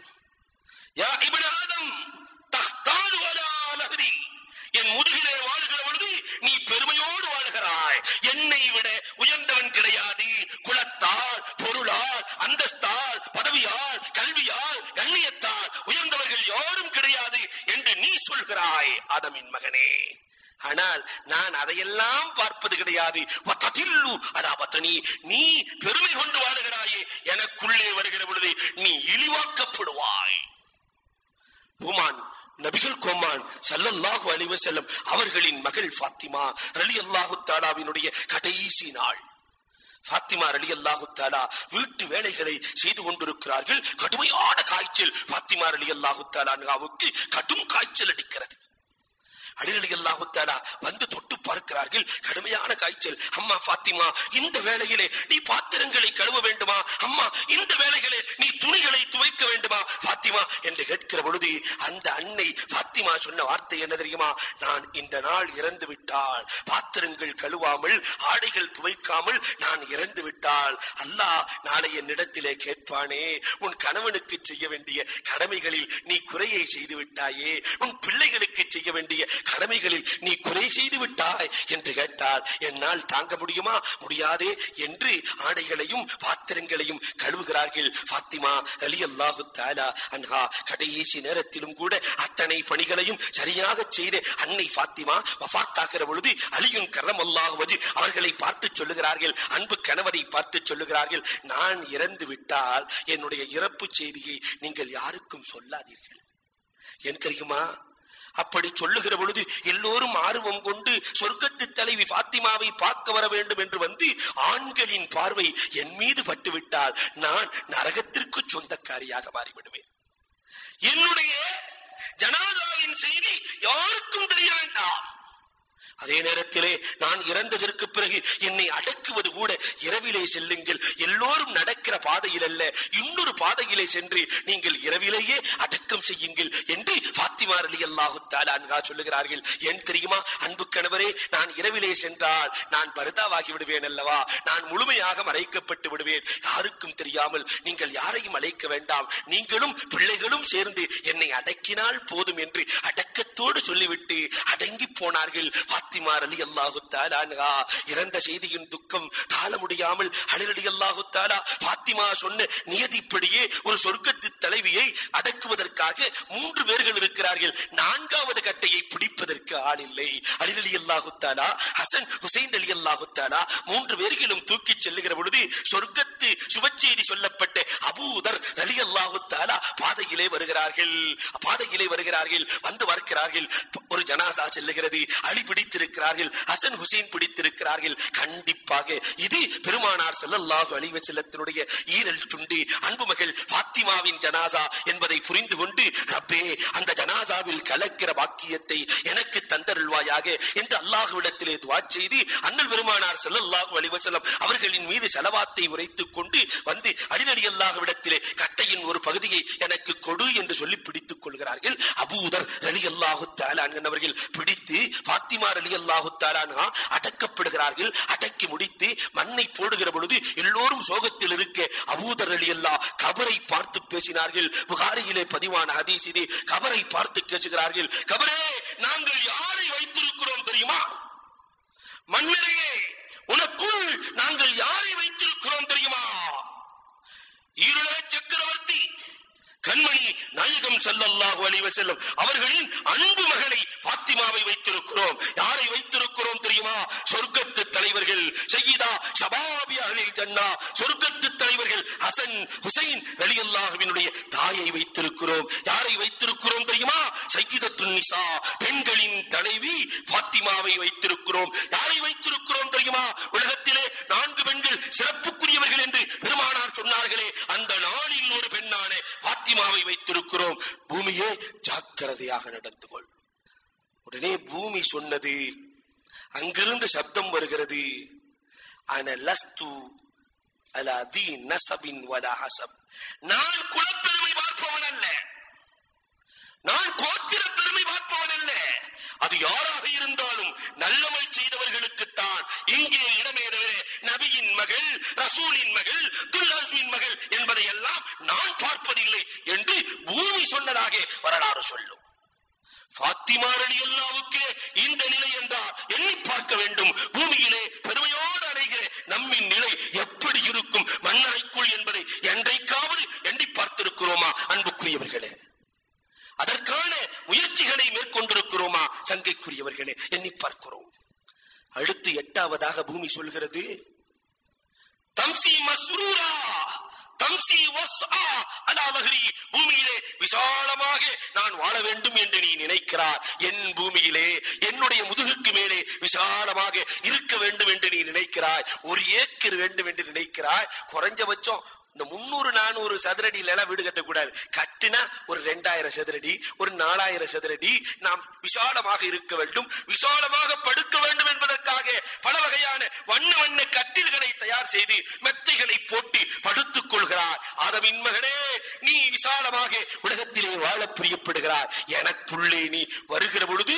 யா இப்னு ஆதம் தஹ்தானு அலா நஹ்ரி என் முதுகிலே வாழுகிற பொழுது நீ பெருமையோடு வாழ்கிறாய் என்னை விட உயர்ந்தவன் கிடையாது குலத்தால் பொருளால் அந்தஸ்தால் பதவியால் கல்வியால் கண்ணியத்தால் உயர்ந்தவர்கள் யாரும் கிடையாது என்று நீ சொல்கிறாய் ஆதமின் மகனே ஆனால் நான் அதையெல்லாம் பார்ப்பது கிடையாது வத்ததில்லு அலா பத்தனி நீ பெருமை கொண்டு வாழுகிறாயே எனக்குள்ளே வருகிற பொழுது நீ இழிவாக்கப்படுவாய் உமான் நபிகள் கோமான் சல்லல்லாஹு அலைஹி வஸல்லம் அவர்களின் மகள் ஃபாத்திமா ரலியல்லாஹு தஆலாவினுடைய கடைசி நாள் ஃபாத்திமா ரலியல்லாஹு தஆலா வீட்டு வேலைகளை செய்து கொண்டிருக்கிறார்கள் கடுமையான காய்ச்சல் ஃபாத்திமா ரலியல்லாஹு தஆலாவுக்கு கடும் காய்ச்சல் அடிக்கிறது அடிகளி அல்லாஹுத்தாலா வந்து தொட்டு பார்க்கிறார்கள் கடுமையான காய்ச்சல் அம்மா பாத்திமா இந்த வேளையிலே நீ பாத்திரங்களை கழுவ வேண்டுமா அம்மா இந்த வேளையிலே நீ துணிகளை துவைக்க வேண்டுமா பாத்திமா என்று கேட்கிற பொழுது அந்த அன்னை பாத்திமா சொன்ன வார்த்தை என்ன தெரியுமா நான் இந்த நாள் இறந்து விட்டால் பாத்திரங்கள் கழுவாமல் ஆடைகள் துவைக்காமல் நான் இறந்து விட்டால் அல்லாஹ் நாளை என்னிடத்திலே கேட்பானே உன் கணவனுக்கு செய்ய வேண்டிய கடமைகளில் நீ குறையை செய்து விட்டாயே உன் பிள்ளைகளுக்கு செய்ய வேண்டிய கடமைகளில் நீ குறை செய்து விட்டாய் என்று கேட்டால் என்னால் தாங்க முடியுமா முடியாதே என்று ஆடைகளையும் பாத்திரங்களையும் கழுவுகிறார்கள் பாத்திமா அலி அல்லாஹு தாலா அன்ஹா கடைசி நேரத்திலும் கூட அத்தனை பணிகளையும் சரியாக செய்த அன்னை பாத்திமா வஃத்தாகிற பொழுது அலியும் கரம் அல்லாஹுவது அவர்களை பார்த்து சொல்லுகிறார்கள் அன்பு கணவரை பார்த்து சொல்லுகிறார்கள் நான் இறந்து விட்டால் என்னுடைய இறப்பு செய்தியை நீங்கள் யாருக்கும் சொல்லாதீர்கள் ஏன் தெரியுமா அப்படி சொல்லுகிற பொழுது எல்லோரும் ஆர்வம் கொண்டு சொர்க்கத்து தலைவி பாத்திமாவை பார்க்க வர வேண்டும் என்று வந்து ஆண்களின் பார்வை என் மீது பட்டுவிட்டால் நான் நரகத்திற்கு சொந்தக்காரியாக மாறிவிடுவேன் என்னுடைய ஜனாதாவின் செய்தி யாருக்கும் தெரிய வேண்டாம் அதே நேரத்திலே நான் இறந்ததற்கு பிறகு என்னை அடக்குவது கூட இரவிலே செல்லுங்கள் எல்லோரும் நடக்கிற பாதையில் அல்ல இன்னொரு பாதையிலே சென்று நீங்கள் இரவிலேயே அடக்கம் செய்யுங்கள் என்று பாத்திமா அலி அல்லாஹு தாலான்கா சொல்லுகிறார்கள் ஏன் தெரியுமா அன்பு கணவரே நான் இரவிலே சென்றால் நான் பரிதாவாகி விடுவேன் அல்லவா நான் முழுமையாக மறைக்கப்பட்டு விடுவேன் யாருக்கும் தெரியாமல் நீங்கள் யாரையும் அழைக்க வேண்டாம் நீங்களும் பிள்ளைகளும் சேர்ந்து என்னை அடக்கினால் போதும் என்று அடக்கத்தோடு சொல்லிவிட்டு அடங்கி போனார்கள் பாத்திமா அலி அல்லாஹு தாலான்கா இறந்த செய்தியின் துக்கம் தாழ முடியாமல் அலிரடி அல்லாஹு தாலா பாத்திமா சொன்ன நியதிப்படியே ஒரு சொர்க்கத்து தலைவியை அடக்குவதற்காக மூன்று பேர்கள் இருக்கிறார்கள் நான்காவது கட்டையை பிடிப்பதற்கு ஆள் இல்லை அலிரலி அல்லாஹு தாலா ஹசன் ஹுசைன் அலி அல்லாஹு தாலா மூன்று பேர்களும் தூக்கிச் செல்லுகிற பொழுது சொர்க்கத்து சுபச்செய்தி சொல்லப்பட்ட அபூதர் அலி அல்லாஹு தாலா பாதையிலே வருகிறார்கள் பாதையிலே வருகிறார்கள் வந்து பார்க்கிறார்கள் ஒரு ஜனாசா செல்லுகிறது அலி பிடித்திருக்கிறார்கள் ஹசன் ஹுசைன் பிடித்திருக்கிறார்கள் கண்டிப்பாக இது பெருமானார் ஸல்லல்லாஹு அலைஹி வஸல்லத்தினுடைய ஈரல் துண்டு அன்பு மகள் பாத்திமாவின் ஜனாசா என்பதை புரிந்து கொண்டு ரப்பே அந்த ஜனாசாவில் கலக்கிற பாக்கியத்தை எனக்கு தந்தருள்வாயாக என்று அல்லாஹ்விடத்திலே துவா செய்து அண்ணல் பெருமானார் ஸல்லல்லாஹு அலைஹி வஸல்லம் அவர்களின் மீது செலவாத்தை உரைத்துக் கொண்டு வந்து அலிநலி அல்லாஹ்விடத்திலே கட்டையின் ஒரு பகுதியை எனக்கு கொடு என்று சொல்லி பிடித்துக் கொள்கிறார்கள் அபூதர் ரலி அல்லாஹு அவர்கள் பிடித்து பாத்திமா ரலி அல்லாஹு தாலானா அடக்கப்படுகிறார்கள் அடக்கி முடித்து மண்ணை போடுகிற பொழுது எல்லோரும் சோகத்தில் இருக்க அபூதர் அலி அல்லா கபரை பார்த்து பேசினார்கள் புகாரியிலே பதிவான ஹதீஸ் இது கபரை பார்த்து பேசுகிறார்கள் கபரே நாங்கள் யாரை வைத்திருக்கிறோம் தெரியுமா மன்னரையே உனக்குள் நாங்கள் யாரை வைத்திருக்கிறோம் தெரியுமா ஈருலக சக்கரவர்த்தி கண்மணி நாயகம் ஸல்லல்லாஹு அலைஹி வஸல்லம் அவர்களின் அன்பு மகளை பாத்திமாவை வைத்திருக்கிறோம் யாரை வைத்திருக்கிறோம் தெரியுமா சொர்க்கத்து தலைவர்கள் சையீதா ஷபாபி அஹ்லில் ஜன்னா சொர்க்கத்து தலைவர்கள் ஹசன் ஹுசைன் ரலியல்லாஹுவினுடைய தாயை வைத்திருக்கிறோம் யாரை வைத்திருக்கிறோம் தெரியுமா சையீதத்துன் நிசா பெண்களின் தலைவி பாத்திமாவை வைத்திருக்கிறோம் யாரை வைத்திருக்கிறோம் தெரியுமா உலகத்திலே நான்கு பெண்கள் சிறப்புக்குரியவர்கள் என்று பெருமானார் சொன்னார்களே அந்த நாளில் ஒரு பெண்ணான பாத்திமாவை வைத்திருக்கிறோம் பூமியே ஜாக்கிரதையாக நடந்து கொள் உடனே பூமி சொன்னது அங்கிருந்து சப்தம் வருகிறது அன லஸ்து அலா தி நசபின் வலா ஹசப் நான் குலப்பெருமை பார்ப்பவன் அல்ல நான் கோத்திர பெருமை பார்ப்பவன் அல்ல அது யாராக இருந்தாலும் நல்லமல் செய்தவர்களுக்குத்தான் இங்கே இடமே தவிர நபியின் மகள் ரசூலின் மகள் துல்லாஸ்மின் மகள் என்பதை எல்லாம் நான் பார்ப்பதில்லை என்று பூமி சொன்னதாக வரலாறு சொல்லும் பாத்திமா ரலியல்லாவுக்கு இந்த நிலை என்றால் எண்ணி பார்க்க வேண்டும் பூமியிலே பெருமையோடு அடைகிற நம்மின் நிலை எப்படி இருக்கும் மண்ணறைக்குள் என்பதை என்றைக்காவது எண்ணி பார்த்திருக்கிறோமா அன்புக்குரியவர்களே அதற்கான முயற்சிகளை மேற்கொண்டிருக்கிறோமா சங்கைக்குரியவர்களே எண்ணி பார்க்கிறோம் அடுத்து எட்டாவதாக பூமி சொல்கிறது தம்சி மஸ்ரூரா தம்சி வஸ்ஆ அலா வஹ்ரி பூமியிலே விசாலமாக நான் வாழ வேண்டும் என்று நீ நினைக்கிறாய் என் பூமியிலே என்னுடைய முதுகுக்கு மேலே விசாலமாக இருக்க வேண்டும் என்று நீ நினைக்கிறாய் ஒரு ஏக்கர் வேண்டும் என்று நினைக்கிறாய் குறைஞ்சபட்சம் இந்த முன்னூறு நானூறு சதுரடியில எல்லாம் வீடு கட்டக்கூடாது கட்டினா ஒரு ரெண்டாயிரம் சதுரடி ஒரு நாலாயிரம் சதுரடி நாம் விசாலமாக இருக்க வேண்டும் விசாலமாக படுக்க வேண்டும் என்பதற்காக பல வகையான வண்ண வண்ண கட்டில்களை தயார் செய்து மெத்தைகளை போட்டு படுத்துக் கொள்கிறார் ஆதமின் மகனே நீ விசாலமாக உலகத்திலே வாழ பிரியப்படுகிறார் எனக்குள்ளே நீ வருகிற பொழுது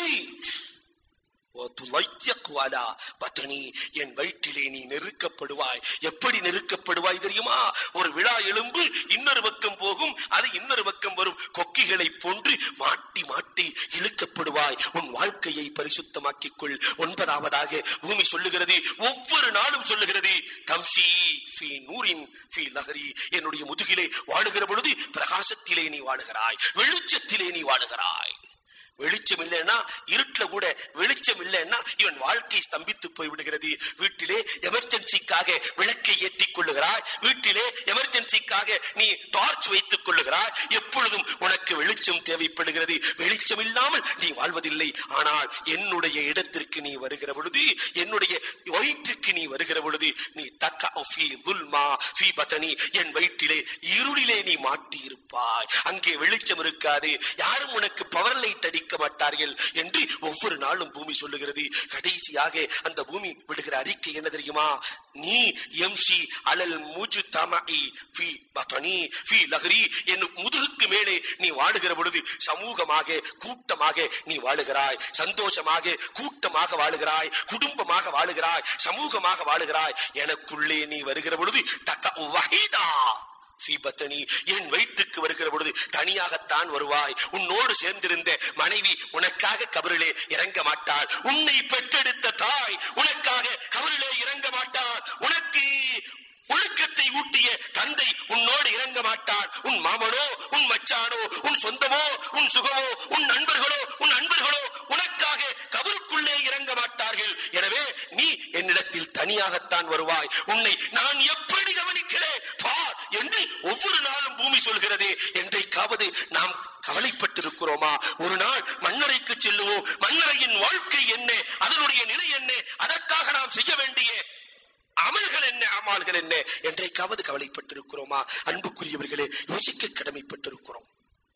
وَتُضَيِّقُ عَلَى بَطْنِي என் வயிற்றிலே நீ நெருக்கப்படுவாய் எப்படி நெருக்கப்படுவாய் தெரியுமா ஒரு விழா எலும்பு இன்னொரு பக்கம் போகும் அது இன்னொரு பக்கம் வரும் கொக்கிகளை போன்று மாட்டி மாட்டி இழுக்கப்படுவாய் உன் வாழ்க்கையை பரிசுத்தமாக்கிக் கொள் ஒன்பதாவதாக பூமி சொல்லுகிறது ஒவ்வொரு நாளும் சொல்லுகிறது தம்சி ஃபி நூரின் ஃபி லஹரி என்னுடைய முதுகிலே வாழுகிற பொழுது பிரகாசத்திலே நீ வாழுகிறாய் வெளிச்சத்திலே நீ வாழுகிறாய் வெளிச்சம் இல்லைன்னா இருட்டுல கூட வெளிச்சம் இல்லைன்னா இவன் வாழ்க்கை ஸ்தம்பித்து போய் விடுகிறது வீட்டிலே எமர்ஜென்சிக்காக விளக்கை ஏற்றிக் கொள்ளுகிறாய் வீட்டிலே எமர்ஜென்சிக்காக நீ டார்ச் வைத்துக் கொள்ளுகிறாய் எப்பொழுதும் உனக்கு வெளிச்சம் தேவைப்படுகிறது வெளிச்சம் இல்லாமல் நீ வாழ்வதில்லை ஆனால் என்னுடைய இடத்திற்கு நீ வருகிற பொழுது என்னுடைய வயிற்றுக்கு நீ வருகிற பொழுது நீ தக்க ஃபீ துல்மா ஃபீ பதனி என் வயிற்றிலே இருளிலே நீ மாட்டி இருப்பாய் அங்கே வெளிச்சம் இருக்காது யாரும் உனக்கு பவர் லைட் அடிக்க மாட்டார்கள் என்று ஒவ்வொரு நாளும் பூமி சொல்லுகிறது கடைசியாக அந்த பூமி விடுகிற அறிக்கை என்ன தெரியுமா நீ எம்சி அலல் மூஜு தமஇ ஃபி பதனி ஃபி லஹரி என் முதுகுக்கு மேலே நீ வாழுகிற பொழுது சமூகமாக கூட்டமாக நீ வாழுகிறாய் சந்தோஷமாக கூட்டமாக வாழுகிறாய் குடும்பமாக வாழுகிறாய் சமூகமாக வாழுகிறாய் எனக்குள்ளே நீ வருகிற பொழுது தக்க வகைதா ஃபீபத்தனி என் வயிற்றுக்கு வருகிற பொழுது தனியாகத்தான் வருவாய் உன்னோடு சேர்ந்திருந்த மனைவி உனக்காக கபரிலே இறங்க மாட்டாள் உன்னை பெற்றெடுத்த தாய் உனக்காக கபரிலே இறங்க மாட்டாள் உனக்கு ஒழுக்கத்தை ஊட்டிய தந்தை உன்னோடு இறங்க மாட்டான் உன் மாமனோ உன் மச்சானோ உன் சொந்தமோ உன் சுகமோ உன் நண்பர்களோ உன் நண்பர்களோ உனக்காக கபருக்குள்ளே இறங்க மாட்டார்கள் எனவே நீ என்னிடத்தில் தனியாகத்தான் வருவாய் உன்னை நான் எப்படி கவனிக்கிறேன் பார் என்று ஒவ்வொரு நாளும் பூமி சொல்கிறது என்றைக்காவது நாம் கவலைப்பட்டிருக்கிறோமா ஒரு நாள் மன்னரைக்கு செல்லுவோம் மன்னரையின் வாழ்க்கை என்ன அதனுடைய நிலை என்ன அதற்காக நாம் செய்ய வேண்டிய அமல்கள் என்ன அமால்கள் என்ன என்றைக்காவது கவலைப்பட்டிருக்கிறோமா அன்புக்குரியவர்களே யோசிக்க கடமைப்பட்டிருக்கிறோம்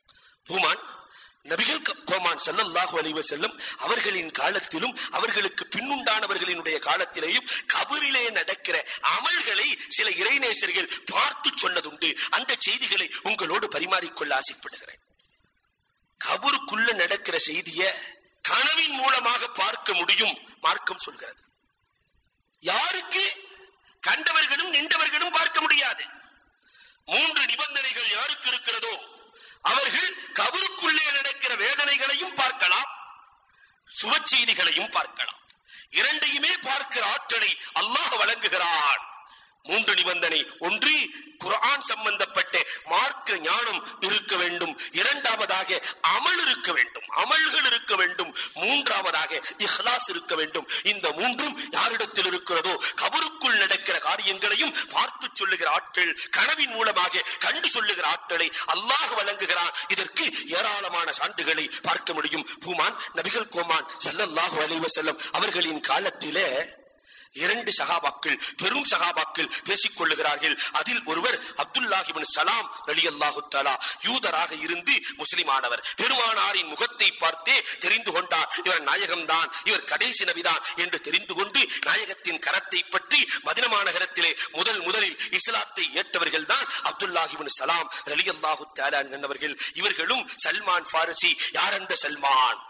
பூமான் நபிகள் க- கோமான் ஸல்லல்லாஹு அலைஹி வஸல்லம் அவர்களின் காலத்திலும் அவர்களுக்கு பின்னுண்டானவர்களினுடைய காலத்திலேயும் கபரிலே நடக்கிற அமல்களை சில இறைநேசர்கள் பார்த்து சொன்னதுண்டு அந்த செய்திகளை உங்களோடு பரிமாறிக்கொள்ள ஆசைப்படுகிறேன் கபருக்குள்ள நடக்கிற செய்திய கனவின் மூலமாக பார்க்க முடியும் மார்க்கம் சொல்கிறது யாருக்கு கண்டவர்களும் நின்றவர்களும் பார்க்க முடியாது மூன்று நிபந்தனைகள் யாருக்கு இருக்கிறதோ அவர்கள் கபருக்குள்ளே நடக்கிற வேதனைகளையும் பார்க்கலாம் சுவச்செய்திகளையும் பார்க்கலாம் இரண்டையுமே பார்க்கிற ஆற்றலை அல்லாஹ் வழங்குகிறான் மூன்று நிபந்தனை ஒன்று குர்ஆன் சம்பந்தப்பட்ட மார்க்க ஞானம் இருக்க வேண்டும் இரண்டாவதாக அமல் இருக்க வேண்டும் அமல்கள் இருக்க வேண்டும் மூன்றாவதாக இஹ்லாஸ் இருக்க வேண்டும் இந்த மூன்றும் யாரிடத்தில் இருக்கிறதோ கபருக்குள் நடக்கிற காரியங்களையும் பார்த்து சொல்லுகிற ஆற்றல் கனவின் மூலமாக கண்டு சொல்லுகிற ஆற்றலை அல்லாஹ் வழங்குகிறான் இதற்கு ஏராளமான சான்றுகளை பார்க்க முடியும் பூமான் நபிகள் கோமான் ஸல்லல்லாஹு அலைஹி வஸல்லம் அவர்களின் காலத்திலே இரண்டு சகாபாக்கள் பெரும் சகாபாக்கள் பேசிக் கொள்ளுகிறார்கள் அதில் ஒருவர் அப்துல்லாஹிபின் சலாம் ரலியல்லாஹு தஆலா யூதராக இருந்து முஸ்லிமானவர் பெருமானாரின் முகத்தை பார்த்தே தெரிந்து கொண்டார் இவர் நாயகம்தான் இவர் கடைசி நபிதான் என்று தெரிந்து கொண்டு நாயகத்தின் கரத்தை பற்றி மதின மாநகரத்திலே முதல் முதலில் இஸ்லாத்தை ஏற்றவர்கள் தான் அப்துல்லாஹிபின் சலாம் ரலியல்லாஹு தஆலா என்பவர்கள் இவர்களும் சல்மான் ஃபாரிசி யார் அந்த சல்மான்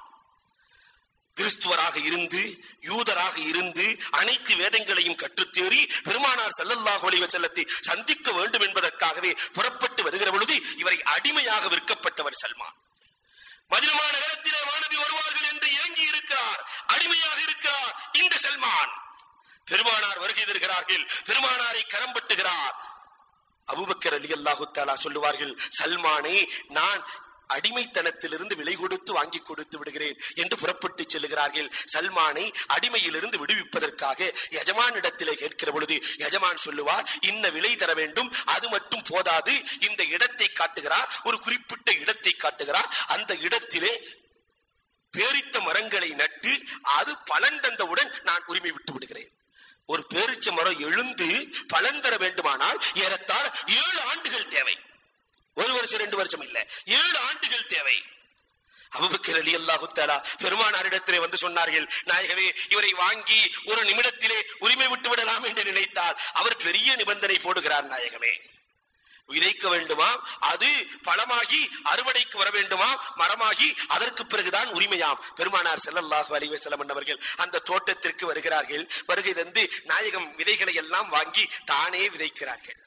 கிறிஸ்துவராக இருந்து யூதராக இருந்து அனைத்து வேதங்களையும் கற்றுத்தேறி பெருமானார் ஸல்லல்லாஹு அலைஹி வஸல்லத்தை சந்திக்க வேண்டும் என்பதற்காகவே புறப்பட்டு வருகிற பொழுது இவரை அடிமையாக விற்கப்பட்டவர் சல்மான் மதினமா நகரத்திலே மாணவி வருவார்கள் என்று இறங்கி இருக்கிறார் அடிமையாக இருக்கிறார் இந்த சல்மான் பெருமானார் வருகை தருகிறார்கள் பெருமானாரை கரம் பட்டுகிறார் அபூபக்கர் அலி அல்லாஹு தாலா சொல்லுவார்கள் சல்மானை நான் அடிமைத்தனத்திலிருந்து விலை கொடுத்து வாங்கி கொடுத்து விடுகிறேன் என்று புறப்பட்டு செல்லுகிறார்கள் சல்மானை அடிமையிலிருந்து விடுவிப்பதற்காக எஜமானிடத்திலே கேட்கிற பொழுது எஜமான் சொல்லுவார் இன்ன விலை தர வேண்டும் அது மட்டும் போதாது இந்த இடத்தை காட்டுகிறார் ஒரு குறிப்பிட்ட இடத்தை காட்டுகிறார் அந்த இடத்திலே பேரித்த மரங்களை நட்டு அது பலன் தந்தவுடன் நான் உரிமை விட்டு விடுகிறேன் ஒரு பேரிச்ச மரம் எழுந்து பலன் தர வேண்டுமானால் ஏறத்தாழ ஏழு ஆண்டுகள் தேவை ஒரு வருஷம் ரெண்டு வருஷம் இல்ல ஏழு ஆண்டுகள் தேவை அபுபக்கர் அலி அல்லாஹு தஆலா பெருமானாரிடத்திலே வந்து சொன்னார்கள் நாயகமே இவரை வாங்கி ஒரு நிமிடத்திலே உரிமை விட்டு விடலாம் என்று நினைத்தால் அவர் பெரிய நிபந்தனை போடுகிறார் நாயகமே விதைக்க வேண்டுமா அது பழமாகி அறுவடைக்கு வர வேண்டுமா மரமாகி அதற்கு பிறகுதான் உரிமையாம் பெருமானார் ஸல்லல்லாஹு அலைஹி வஸல்லம் அவர்கள் அந்த தோட்டத்திற்கு வருகிறார்கள் வருகை தந்து நாயகம் விதைகளை எல்லாம் வாங்கி தானே விதைக்கிறார்கள்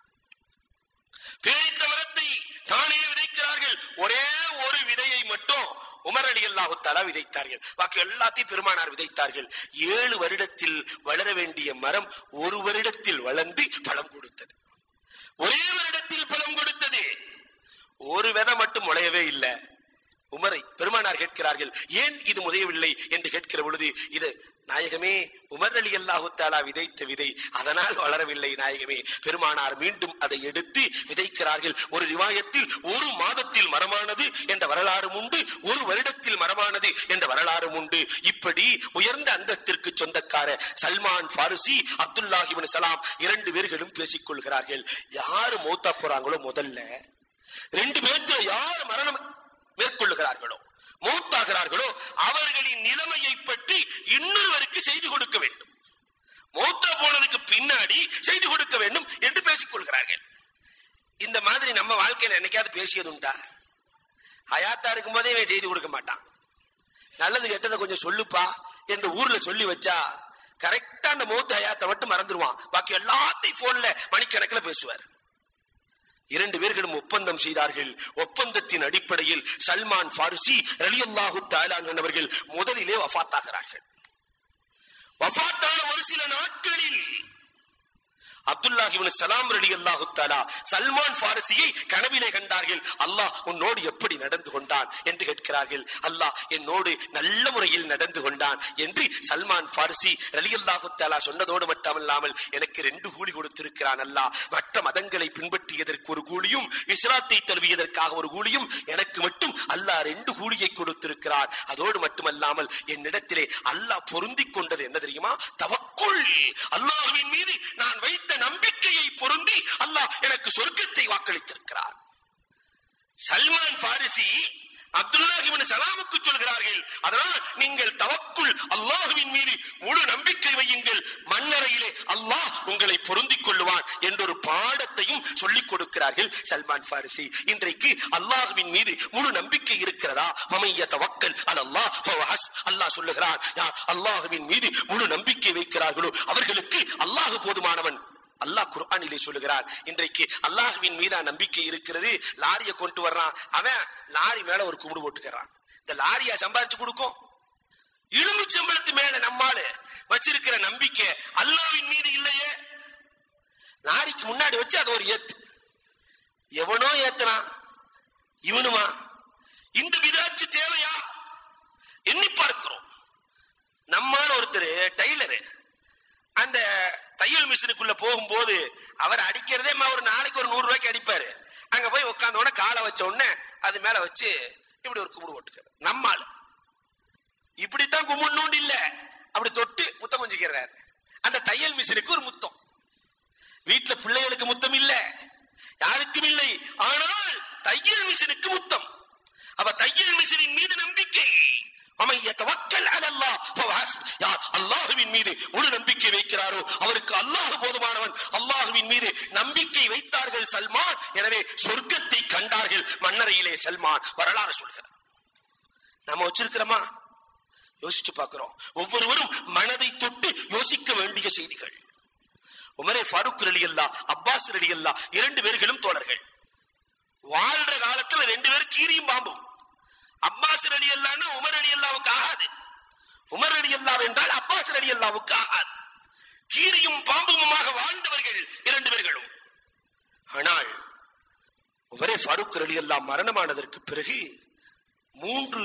பேரித்த மரத்தை தானே விதைக்கிறார்கள் ஒரே ஒரு விதையை மட்டும் உமர் அலி அல்லாஹு தலா விதைத்தார்கள் பாக்கி எல்லாத்தையும் பெருமானார் விதைத்தார்கள் ஏழு வருடத்தில் வளர வேண்டிய மரம் ஒரு வருடத்தில் வளர்ந்து பழம் கொடுத்தது ஒரே வருடத்தில் பழம் கொடுத்தது ஒரு விதை மட்டும் முளையவே இல்லை உமரை பெருமானார் கேட்கிறார்கள் ஏன் இது முதையவில்லை என்று கேட்கிற பொழுது இது நாயகமே உமர் அலி அல்லாஹு தாலா விதைத்த விதை அதனால் வளரவில்லை நாயகமே பெருமானார் மீண்டும் அதை எடுத்து விதைக்கிறார்கள் ஒரு ரிவாயத்தில் ஒரு மாதத்தில் மரமானது என்ற வரலாறும் உண்டு ஒரு வருடத்தில் மரமானது என்ற வரலாறும் உண்டு இப்படி உயர்ந்த அந்தத்திற்கு சொந்தக்கார சல்மான் பாரிசி அப்துல்லாஹிபின் சலாம் இரண்டு பேர்களும் பேசிக் கொள்கிறார்கள் யாரு மௌத்தா போறாங்களோ முதல்ல ரெண்டு பேர்த்துல யார் மரணம் மேற்கொள்ளுகிறார்களோ மௌத்தாகிறார்களோ அவர்களின் நிலைமையை பற்றி இன்னொருவருக்கு செய்து கொடுக்க வேண்டும் மௌத்தா போனதுக்கு பின்னாடி செய்து கொடுக்க வேண்டும் என்று பேசிக் கொள்கிறார்கள் இந்த மாதிரி நம்ம வாழ்க்கையில என்னைக்காவது பேசியது உண்டா ஹயாத்தா இருக்கும் போதே இவன் செய்து கொடுக்க மாட்டான் நல்லது கெட்டதை கொஞ்சம் சொல்லுப்பா என்று ஊர்ல சொல்லி வச்சா கரெக்டா அந்த மௌத்த ஹயாத்தை மட்டும் மறந்துடுவான் பாக்கி எல்லாத்தையும் போன்ல மணிக்கணக்கில் பேசுவார் இரண்டு பேர்களும் ஒப்பந்தம் செய்தார்கள் ஒப்பந்தத்தின் அடிப்படையில் சல்மான் பாரிசி ரலியல்லாஹு தாலான் அவர்கள் முதலிலே வஃபாத்தாகிறார்கள் வஃபாத்தான ஒரு சில நாட்களில் அப்துல்லாஹிபின் சலாம் ரலி அல்லாஹு தாலா சல்மான் பாரசியை கனவிலே கண்டார்கள் அல்லாஹ் உன்னோடு எப்படி நடந்து கொண்டான் என்று கேட்கிறார்கள் அல்லாஹ் என்னோடு நல்ல முறையில் நடந்து கொண்டான் என்று சல்மான் பாரசி ரலி அல்லாஹு தாலா சொன்னதோடு மட்டுமல்லாமல் எனக்கு ரெண்டு கூலி கொடுத்திருக்கிறான் அல்லாஹ் மற்ற மதங்களை பின்பற்றியதற்கு ஒரு கூலியும் இஸ்லாத்தை தழுவியதற்காக ஒரு கூலியும் எனக்கு மட்டும் அல்லாஹ் ரெண்டு கூலியை கொடுத்திருக்கிறான் அதோடு மட்டுமல்லாமல் என்னிடத்திலே அல்லாஹ் பொருந்திக் கொண்டது என்ன தெரியுமா தவக்குள் அல்லாஹ்வின் மீது நான் வைத்த நம்பிக்கையை பொருந்தி அல்லாஹ் எனக்கு சொர்க்கத்தை வாக்களித்திருக்கிறார் சல்மான் பாரிசி அப்துல்லாஹிபின் சலாமுக்கு சொல்கிறார்கள் அதனால் நீங்கள் தவக்குள் அல்லாஹுவின் மீது முழு நம்பிக்கை வையுங்கள் மண்ணறையிலே அல்லாஹ் உங்களை பொருந்திக் கொள்ளுவான் என்றொரு பாடத்தையும் சொல்லிக் கொடுக்கிறார்கள் சல்மான் பாரிசி இன்றைக்கு அல்லாஹுவின் மீது முழு நம்பிக்கை இருக்கிறதா மமைய தவக்கல் அல் அல்லாஹ் ஃபவஹஸ் அல்லாஹ் சொல்லுகிறான் யார் அல்லாஹுவின் மீது முழு நம்பிக்கை வைக்கிறார்களோ அவர்களுக்கு அல்லாஹ் போதுமானவன் அல்லாஹ் குர்ஆனிலே சொல்லுகிறார் இன்றைக்கு அல்லாஹ்வின் மீதா நம்பிக்கை இருக்கிறது லாரியை கொண்டு வர்றான் அவன் லாரி மேல ஒரு கும்பிடு போட்டுக்கிறான் இந்த லாரியா சம்பாரிச்சு கொடுக்கும் இழும்பு சம்பளத்து மேல நம்மால வச்சிருக்கிற நம்பிக்கை அல்லாஹ்வின் மீது இல்லையே லாரிக்கு முன்னாடி வச்சு அது ஒரு ஏத்து எவனோ ஏத்துறான் இவனுமா இந்த விதாச்சு தேவையா எண்ணி பார்க்கிறோம் நம்மால ஒருத்தர் டைலரு அந்த தையல் மிஷினுக்குள்ள போகும்போது அவர் அடிக்கிறதே ம- ஒரு நாளைக்கு ஒரு நூறு ரூபாய்க்கு அடிப்பாரு அங்க போய் உட்கார்ந்த உடனே காலை வச்ச உடனே அது மேல வச்சு இப்படி ஒரு கும்பிடு போட்டுக்காரு நம்மால் இப்படித்தான் கும்பிடணும்னு இல்ல அப்படி தொட்டு முத்தம் கொஞ்சிக்கிறாரு அந்த தையல் மிஷினுக்கு ஒரு முத்தம் வீட்டுல பிள்ளைகளுக்கு முத்தம் இல்ல யாருக்கும் இல்லை ஆனால் தையல் மிஷினுக்கு முத்தம் அவ தையல் மிஷினின் மீது நம்பிக்கை அவன் யதவக்கல் அலல்லாஹ் ஃபவஹஸ்ப். யார் அல்லாஹுவின் மீது முழு நம்பிக்கை வைக்கிறாரோ அவருக்கு அல்லாஹ் போதுமானவன் அல்லாஹுவின் மீது நம்பிக்கை வைத்தார்கள் சல்மான் எனவே சொர்க்கத்தை கண்டார்கள் மன்னரையிலே சல்மான் வரலாறு சொல்கிறார் நம்ம வச்சிருக்கிறோமா யோசிச்சு பார்க்கிறோம் ஒவ்வொருவரும் மனதை தொட்டு யோசிக்க வேண்டிய செய்திகள் உமரே ஃபாரூக் ரலி அல்லா அப்பாஸ் ரலி அல்லா இரண்டு பேர்களும் தோழர்கள் வாழ்ற காலத்துல ரெண்டு பேரும் கீரியும் பாம்பும் அப்பாஸ் அலி அல்லான்னா உமர் அலி அல்லாவுக்கு ஆகாது உமர் அலி அல்லா என்றால் அப்பாஸ் அலி அல்லாவுக்கு ஆகாது கீரியும் பாம்புமாக வாழ்ந்தவர்கள் இரண்டு பேர்களும் ஆனால் உமரே ஃபாரூக் அலி அல்லா மரணமானதற்கு பிறகு மூன்று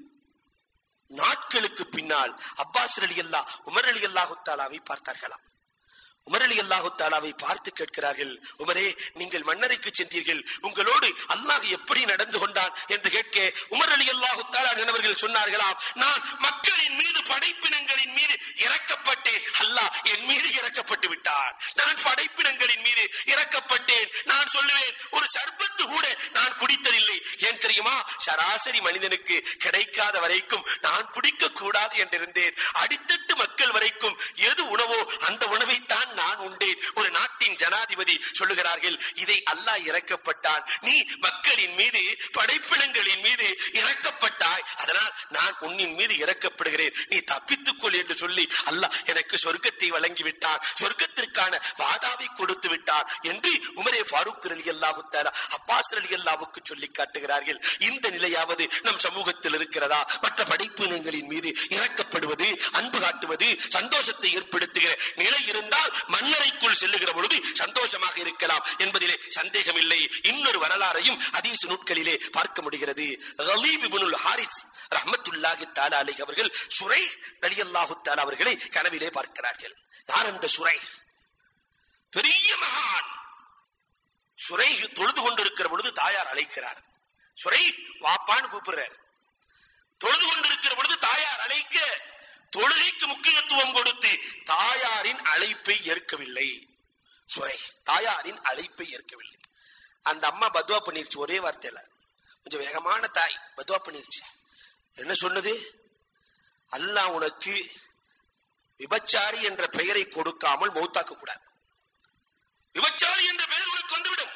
நாட்களுக்கு பின்னால் அப்பாஸ் அலி அல்லா உமர் அலி அல்லாஹு தாலாவை பார்த்தார்களாம் உமர் அலி அல்லாஹு தாலாவை பார்த்து கேட்கிறார்கள் உமரே நீங்கள் மன்னரைக்கு சென்றீர்கள் உங்களோடு அல்லாஹ் எப்படி நடந்து கொண்டான் என்று கேட்க உமர் அலி அல்லாஹு தாலா அவர்கள் சொன்னார்களாம் நான் மக்களின் மீது படைப்பினங்களின் மீது இறக்கப்பட்டேன் அல்லாஹ் என் மீது இறக்கப்பட்டு விட்டான் நான் படைப்பினங்களின் மீது இறக்கப்பட்டேன் நான் சொல்லுவேன் ஒரு சர்பத்து கூட நான் குடித்ததில்லை ஏன் தெரியுமா சராசரி மனிதனுக்கு கிடைக்காத வரைக்கும் நான் குடிக்க கூடாது என்றிருந்தேன் அடித்தட்டு மக்கள் வரைக்கும் எது உணவோ அந்த உணவைத்தான் நான் உண்டேன் ஒரு நாட்டின் ஜனாதிபதி சொல்லுகிறார்கள் இதை அல்லாஹ் இறக்கப்பட்டான் நீ மக்களின் மீது படைப்பினங்களின் மீது இறக்கப்பட்டாய் அதனால் நான் உன்னின் மீது இறக்கப்படுகிறேன் நீ தப்பித்துக் கொள் என்று சொல்லி அல்லாஹ் எனக்கு சொர்க்கத்தை வழங்கி விட்டான் சொர்க்கத்திற்கான வாதாவை கொடுத்து விட்டான் என்று உமரே ஃபாரூக் அலி அல்லாஹு அப்பாஸ் அலி அல்லாவுக்கு சொல்லி காட்டுகிறார்கள் இந்த நிலையாவது நம் சமூகத்தில் இருக்கிறதா மற்ற படைப்பினங்களின் மீது இறக்கப்படுவது அன்பு காட்டுவது சந்தோஷத்தை ஏற்படுத்துகிற நிலை இருந்தால் மன்னரைக்குள் செல்லுகிற பொழுது சந்தோஷமாக இருக்கலாம் என்பதிலே சந்தேகம் இல்லை இன்னொரு வரலாறையும் அதீச நூட்களிலே பார்க்க முடிகிறது ரலீப் இப்னுல் ஹாரிஸ் ரஹ்மத்துல்லாஹி தஆலா அலைஹி அவர்கள் சுரை ரலியல்லாஹு தஆலா அவர்களை கனவிலே பார்க்கிறார்கள் யார் அந்த சுரை பெரிய மகான் சுரை தொழுது கொண்டிருக்கிற பொழுது தாயார் அழைக்கிறார் சுரை வாப்பான்னு கூப்பிடுறார் தொழுது கொண்டிருக்கிற பொழுது தாயார் அழைக்க தொழுகைக்கு முக்கியத்துவம் கொடுத்து தாயாரின் அழைப்பை ஏற்கவில்லை சுரை தாயாரின் அழைப்பை ஏற்கவில்லை அந்த அம்மா பத்வா பண்ணிருச்சு ஒரே வார்த்தையில கொஞ்சம் வேகமான தாய் பத்வா பண்ணிருச்சு என்ன சொன்னது அல்லாஹ் உனக்கு விபச்சாரி என்ற பெயரை கொடுக்காமல் மௌத்தாக்க கூடாது விபச்சாரி என்ற பெயர் உனக்கு வந்துவிடும்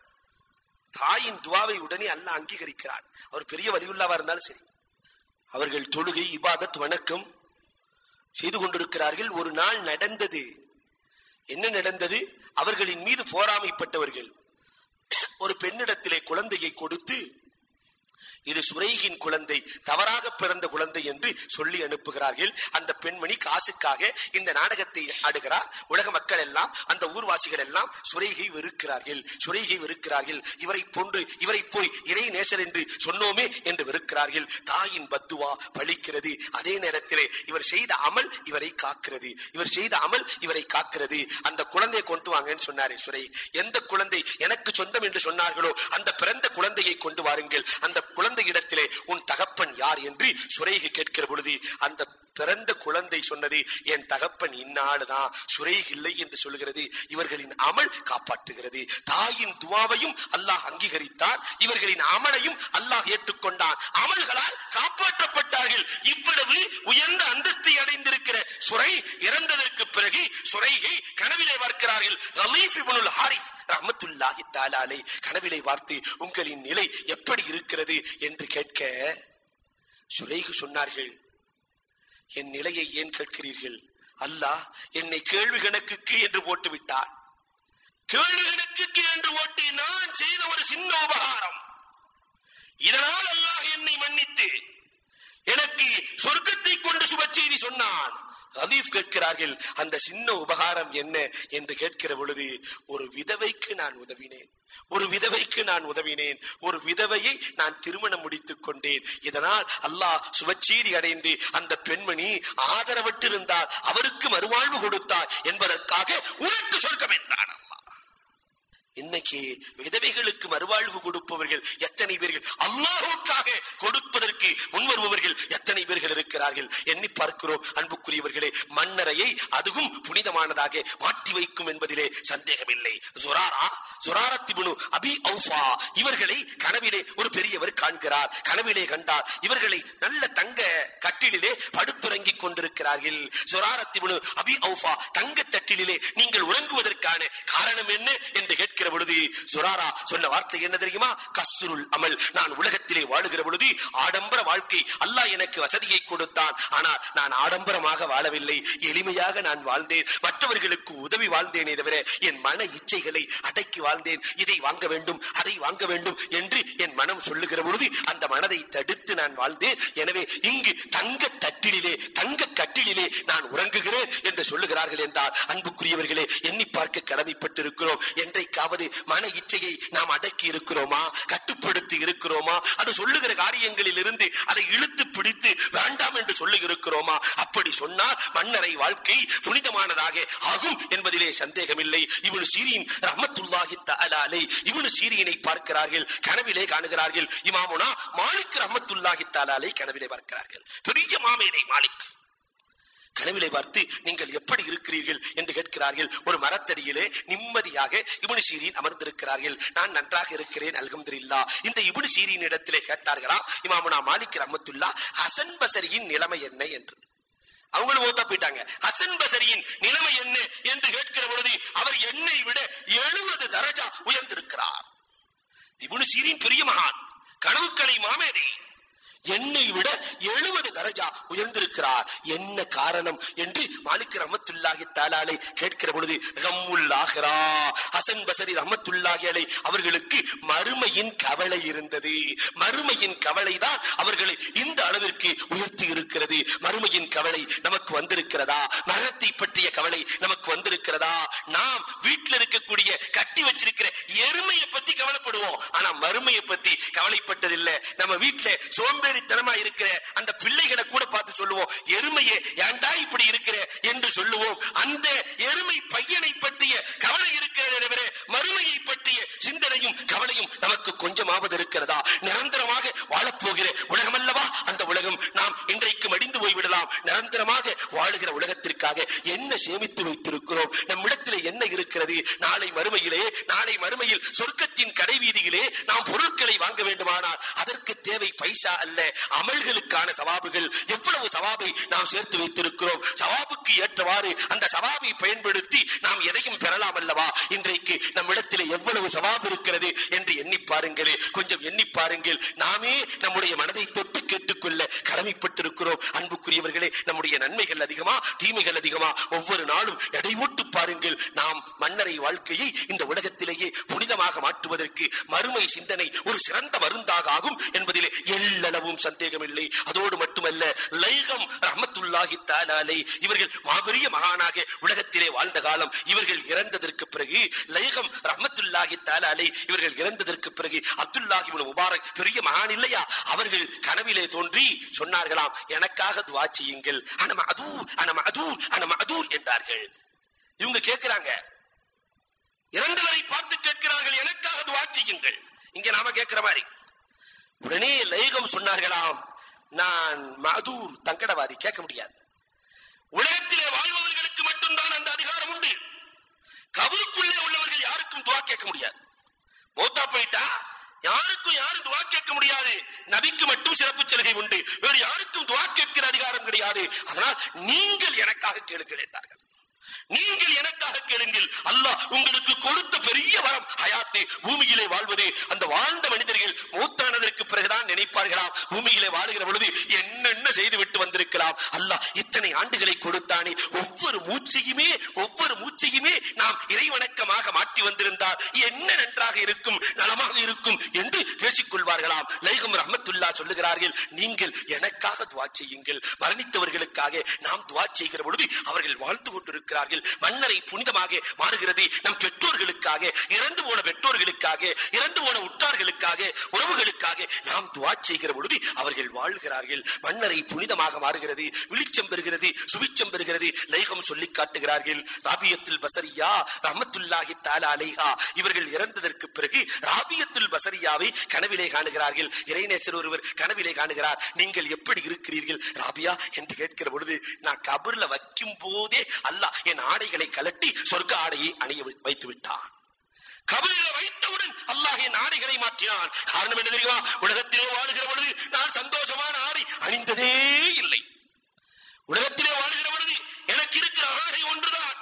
தாயின் துவாவை உடனே அல்லாஹ் அங்கீகரிக்கிறான் அவர் பெரிய வலியுள்ளவா இருந்தாலும் சரி அவர்கள் தொழுகை இபாதத் வணக்கம் செய்து கொண்டிருக்கிறார்கள் ஒரு நாள் நடந்தது என்ன நடந்தது அவர்களின் மீது போராமைப்பட்டவர்கள் ஒரு பெண்ணிடத்திலே குழந்தையை கொடுத்து இது சுரைகின் குழந்தை தவறாக பிறந்த குழந்தை என்று சொல்லி அனுப்புகிறார்கள் அந்த பெண்மணி காசுக்காக இந்த நாடகத்தை ஆடுகிறார் உலக மக்கள் எல்லாம் அந்த ஊர்வாசிகள் எல்லாம் சுரைகை வெறுக்கிறார்கள் சுரைகை வெறுக்கிறார்கள் இவரை போன்று இவரை போய் இறை நேசர் என்று சொன்னோமே என்று வெறுக்கிறார்கள் தாயின் பத்துவா பழிக்கிறது அதே நேரத்திலே இவர் செய்த அமல் இவரை காக்கிறது இவர் செய்த அமல் இவரை காக்கிறது அந்த குழந்தையை கொண்டு வாங்கன்னு சொன்னாரே சுரை எந்த குழந்தை எனக்கு சொந்தம் என்று சொன்னார்களோ அந்த பிறந்த குழந்தையை கொண்டு வாருங்கள் அந்த குழந்தை இடத்திலே உன் தகப்பன் யார் என்று சுரேகி கேட்கிற பொழுது அந்த பிறந்த குழந்தை சொன்னது என் தகப்பன் இன்னாளுதான் சுரேக் இல்லை என்று சொல்கிறது இவர்களின் அமல் காப்பாற்றுகிறது தாயின் துவாவையும் அல்லாஹ் அங்கீகரித்தான் இவர்களின் அமலையும் அல்லாஹ் ஏற்றுக்கொண்டான் அமல்களால் காப்பாற்றப்பட்டார்கள் இவ்வளவு உயர்ந்த அந்தஸ்தை அடைந்திருக்கிற சுரை இறந்ததற்கு பிறகு சுரையை கனவிலே பார்க்கிறார்கள் ரலீஃப் இப்னுல் ஹாரிஸ் ரஹ்மத்துல்லாஹி தஆலாலை கனவிலே பார்த்து உங்களின் நிலை எப்படி இருக்கிறது என்று கேட்க சுரைகு சொன்னார்கள் என் நிலையை ஏன் கேட்கிறீர்கள் அல்லாஹ் என்னை கேள்வி கணக்குக்கு என்று போட்டு விட்டார் கேள்வி கணக்குக்கு என்று போட்டு நான் செய்த ஒரு சின்ன உபகாரம் இதனால் அல்லாஹ் என்னை மன்னித்து எனக்கு சொர்க்கத்தை கொண்டு சுப செய்தி சொன்னான் ரலீஃப் கேட்கிறார்கள் அந்த சின்ன உபகாரம் என்ன என்று கேட்கிற பொழுது ஒரு விதவைக்கு நான் உதவினேன் ஒரு விதவைக்கு நான் உதவினேன் ஒரு விதவையை நான் திருமணம் முடித்துக் கொண்டேன் இதனால் அல்லாஹ் சுபச்செய்தி அடைந்து அந்த பெண்மணி ஆதரவற்றிருந்தால் அவருக்கு மறுவாழ்வு கொடுத்தார் என்பதற்காக உனக்கு சொர்க்கம் என்றான் அல்லாஹ் இன்னைக்கு விதவைகளுக்கு மறுவாழ்வு கொடுப்பவர்கள் எத்தனை பேர்கள் அல்லாஹுக்காக கொடுப்பதற்கு முன்வருபவர்கள் எத்தனை பேர்கள் இருக்கிறார்கள் எண்ணி பார்க்கிறோம் அன்புக்குரியவர்களே மன்னரையை அதுவும் புனிதமானதாக மாற்றி வைக்கும் என்பதிலே சந்தேகமில்லை ஜுராரா ஜுராரத்திபுனு அபி ஔஃபா இவர்களை கனவிலே ஒரு பெரியவர் காண்கிறார் கனவிலே கண்டார் இவர்களை நல்ல தங்க கட்டிலே படுத்துறங்கிக் கொண்டிருக்கிறார்கள் ஜுராரத்திபுனு அபி ஔஃபா தங்க தட்டிலே நீங்கள் உறங்குவதற்கான காரணம் என்ன என்று கேட்கிற பொழுது சுராரா சொன்ன வார்த்தை என்ன தெரியுமா கஸ்ருல் அமல் நான் உலகத்திலே வாழுகிற பொழுது ஆடம்பர வாழ்க்கை அல்லாஹ் எனக்கு வசதியை கொடுத்தான் ஆனால் நான் ஆடம்பரமாக வாழவில்லை எளிமையாக நான் வாழ்ந்தேன் மற்றவர்களுக்கு உதவி வாழ்ந்தேனே தவிர என் மன இச்சைகளை அடக்கி வாழ்ந்தேன் இதை வாங்க வேண்டும் அதை வாங்க வேண்டும் என்று என் மனம் சொல்லுகிற பொழுது அந்த மனதை தடுத்து நான் வாழ்ந்தேன் எனவே இங்கு தங்க தட்டிலே தங்க கட்டிலே நான் உறங்குகிறேன் என்று சொல்லுகிறார்கள் என்றால் அன்புக்குரியவர்களே எண்ணி பார்க்க கடமைப்பட்டிருக்கிறோம் என்றைக்காவது மன இச்சையை நாம் அடக்கி இருக்கிறோமா கட்டுப்படுத்தி இருக்கிறோமா அது சொல்லுகிற காரியங்களில் இருந்து அதை இழுத்து பிடித்து வேண்டாம் என்று சொல்லி இருக்கிறோமா அப்படி சொன்னால் மன்னரை வாழ்க்கை புனிதமானதாக ஆகும் என்பதிலே சந்தேகமில்லை இவனு சீரின் ரஹமத்துல்லாஹி தஆலாலை இவனு சீரியனை பார்க்கிறார்கள் கனவிலே காணுகிறார்கள் இமாமுனா மாலிக் ரஹமத்துல்லாஹி தஆலாலை கனவிலே பார்க்கிறார்கள் பெரிய மாமேதை மாலிக் கனவிலை பார்த்து நீங்கள் எப்படி இருக்கிறீர்கள் என்று கேட்கிறார்கள் ஒரு மரத்தடியிலே நிம்மதியாக இபுனு சீரின் அமர்ந்திருக்கிறார்கள் நான் நன்றாக இருக்கிறேன் அல்ஹம்துலில்லா இந்த இபுனு சீரின் இடத்திலே கேட்டார்களா இமாமுனா மாலிக் ரஹமத்துல்லா ஹசன் பசரியின் நிலைமை என்ன என்று அவங்களும் மூத்தா போயிட்டாங்க ஹசன் பசரியின் நிலைமை என்ன என்று கேட்கிற பொழுது அவர் என்னை விட எழுபது தரஜா உயர்ந்திருக்கிறார் இபுனு சீரின் பெரிய மகான் கனவுக்கலை மாமேதை என்னை விட எழுபது தரஜா உயர்ந்திருக்கிறார் என்ன காரணம் என்று மாலிக் ரஹமத்துல்லாஹி தாலாலை கேட்கிற பொழுது ரம்முல்லாஹிரா ஹசன் பசரி ரஹமத்துல்லாஹி அலை அவர்களுக்கு மறுமையின் கவலை இருந்தது மறுமையின் கவலை தான் அவர்களை இந்த அளவிற்கு உயர்த்தி இருக்கிறது மறுமையின் கவலை நமக்கு வந்திருக்கிறதா மரணத்தை பற்றிய கவலை நமக்கு வந்திருக்கிறதா நாம் வீட்டில் இருக்கக்கூடிய கட்டி வச்சிருக்கிற எருமையை பத்தி கவலைப்படுவோம் ஆனா மறுமையை பத்தி கவலைப்பட்டதில்லை நம்ம வீட்டுல சோம்பேறித்தனமா இருக்கிற அந்த பிள்ளைகளை கூட பார்த்து சொல்லுவோம் எருமையே ஏன்டா இப்படி இருக்கிற என்று சொல்லுவோம் அந்த எருமை பையனை பற்றிய கவலை இருக்கிறதே தவிர மறுமையை பற்றிய சிந்தனையும் கவலையும் நமக்கு கொஞ்சமாவது இருக்கிறதா நிரந்தரமாக வாழப்போகிற உலகம் அல்லவா அந்த உலகம் நாம் இன்றைக்கு மடிந்து போய்விடலாம் நிரந்தரமாக வாழுகிற உலகத்திற்காக என்ன சேமித்து வைத்திருக்கிறோம் நம்மிடத்தில் என்ன இருக்கிறது நாளை மறுமையிலே நாளை மறுமையில் சொர்க்கத்தின் கடை வீதியிலே நாம் பொருட்களை வாங்க வேண்டுமானால் அதற்கு தேவை பைசா அல்ல அமல்களுக்கான சவாபுகள் எவ்வளவு சவாபை நாம் சேர்த்து வைத்திருக்கிறோம் சவாபுக்கு ஏற்றவாறு அந்த சவாபை பயன்படுத்தி நாம் எதையும் பெறலாம் அல்லவா இன்றைக்கு நம்மிடத்தில் எவ்வளவு சவாபு இருக்கிறது என்று எண்ணி பாருங்களே கொஞ்சம் எண்ணி பாருங்கள் நாமே நம்முடைய மனதை தொட்டு கேட்டுக்கொள்ள கடமைப்பட்டிருக்கிறோம் அன்புக்குரியவர்களே நம்முடைய நன்மைகள் அதிகமா தீமைகள் அதிகமா ஒவ்வொரு நாளும் எடை போட்டு பாருங்கள் நாம் மன்னரை வாழ்க்கையை இந்த உலகத்திலேயே புனிதமாக மாற்றுவதற்கு மறுமை சிந்தனை ஒரு சிறந்த மருந்தாக ஆகும் என்பதிலே எல்லளவும் சந்தேகமில்லை அதோடு மட்டுமல்ல லைகம் ரஹமத்துல்லாஹி தாலாலை இவர்கள் மாபெரிய மகானாக உலகத்திலே வாழ்ந்த காலம் இவர்கள் இறந்ததற்கு பிறகு லைகம் ரஹமத்துல்லாஹி தாலாலை இவர்கள் இறந்ததற்கு பிறகு அப்துல்லாஹி இப்னு முபாரக் பெரிய மகான் இல்லையா அவர்கள் கனவிலே தோன்றி சொன்னார்களாம் எனக்காக துவா செய்யுங்கள் அன மஅதூர் அன மஅதூர் அன மஅதூர் என்றார்கள் இவங்க கேட்கிறாங்க இறந்தவரை பார்த்து கேட்கிறார்கள் எனக்காக துவா செய்யுங்கள் இங்க நாம கேட்கிற மாதிரி உடனே லைகம் சொன்னார்களாம் நான் மதூர் தங்கடவாதி கேட்க முடியாது உலகத்திலே வாழ்பவர்களுக்கு மட்டும்தான் அந்த அதிகாரம் உண்டு கபருக்குள்ளே உள்ளவர்கள் யாருக்கும் துவா கேட்க முடியாது மூத்தா போயிட்டா யாருக்கும் யாரும் துவா கேட்க முடியாது நபிக்கு மட்டும் சிறப்பு சலுகை உண்டு வேறு யாருக்கும் துவா கேட்கிற அதிகாரம் கிடையாது அதனால் நீங்கள் எனக்காக கேளுங்கள் என்றார்கள் நீங்கள் எனக்காக கேளுங்கள் அல்லாஹ் உங்களுக்கு கொடுத்த பெரிய வரம் ஹயாத்தே பூமியிலே வாழ்வது அந்த வாழ்ந்த மனிதர்கள் மூத்தானதற்கு பிறகுதான் நினைப்பார்களாம் பூமியிலே வாழுகிற பொழுது என்னென்ன செய்து விட்டு வந்திருக்கலாம் அல்லாஹ் இத்தனை ஆண்டுகளை கொடுத்தானே ஒவ்வொரு மூச்சையுமே ஒவ்வொரு மூச்சையுமே நாம் இறைவணக்கமாக மாற்றி வந்திருந்தால் என்ன நன்றாக இருக்கும் நலமாக இருக்கும் என்று பேசிக் கொள்வார்களாம் லைகம் ரஹமத்துல்லா சொல்லுகிறார்கள் நீங்கள் எனக்காக துவா செய்யுங்கள் மரணித்தவர்களுக்காக நாம் துவா செய்கிற பொழுது அவர்கள் வாழ்ந்து கொண்டிருக்கிறார்கள் மன்னரை புனிதமாக மாறுகிறது நம் பெற்றோர்களுக்காக இறந்து போன பெற்றோர்களுக்காக இறந்து போன உற்றார்களுக்காக உறவுகளுக்காக நாம் துவா செய்கிற பொழுது அவர்கள் வாழ்கிறார்கள் மன்னரை புனிதமாக மாறுகிறது விழிச்சம் பெறுகிறது சுபிச்சம் பெறுகிறது லைகம் சொல்லி காட்டுகிறார்கள் ராபியத்துல் பசரியா ரஹமத்துல்லாஹி தாலா அலைஹா இவர்கள் இறந்ததற்கு பிறகு ராபியத்துல் பசரியாவை கனவிலே காணுகிறார்கள் இறைநேசர் ஒருவர் கனவிலே காணுகிறார் நீங்கள் எப்படி இருக்கிறீர்கள் ராபியா என்று கேட்கிற பொழுது நான் கபர்ல வைக்கும் போதே அல்லாஹ் என் ஆடைகளை கலட்டி சொர்க்க ஆடையை அணிய வை- வைத்து விட்டான் கபரில் வைத்தவுடன் அல்லாஹ் என் ஆடைகளை மாற்றினான் காரணம் என்ன தெரியுமா உலகத்திலே வாழுகிற பொழுது நான் சந்தோஷமான ஆடை அணிந்ததே இல்லை உலகத்திலே வாழுகிற பொழுது எனக்கு இருக்கிற ஆடை ஒன்றுதான்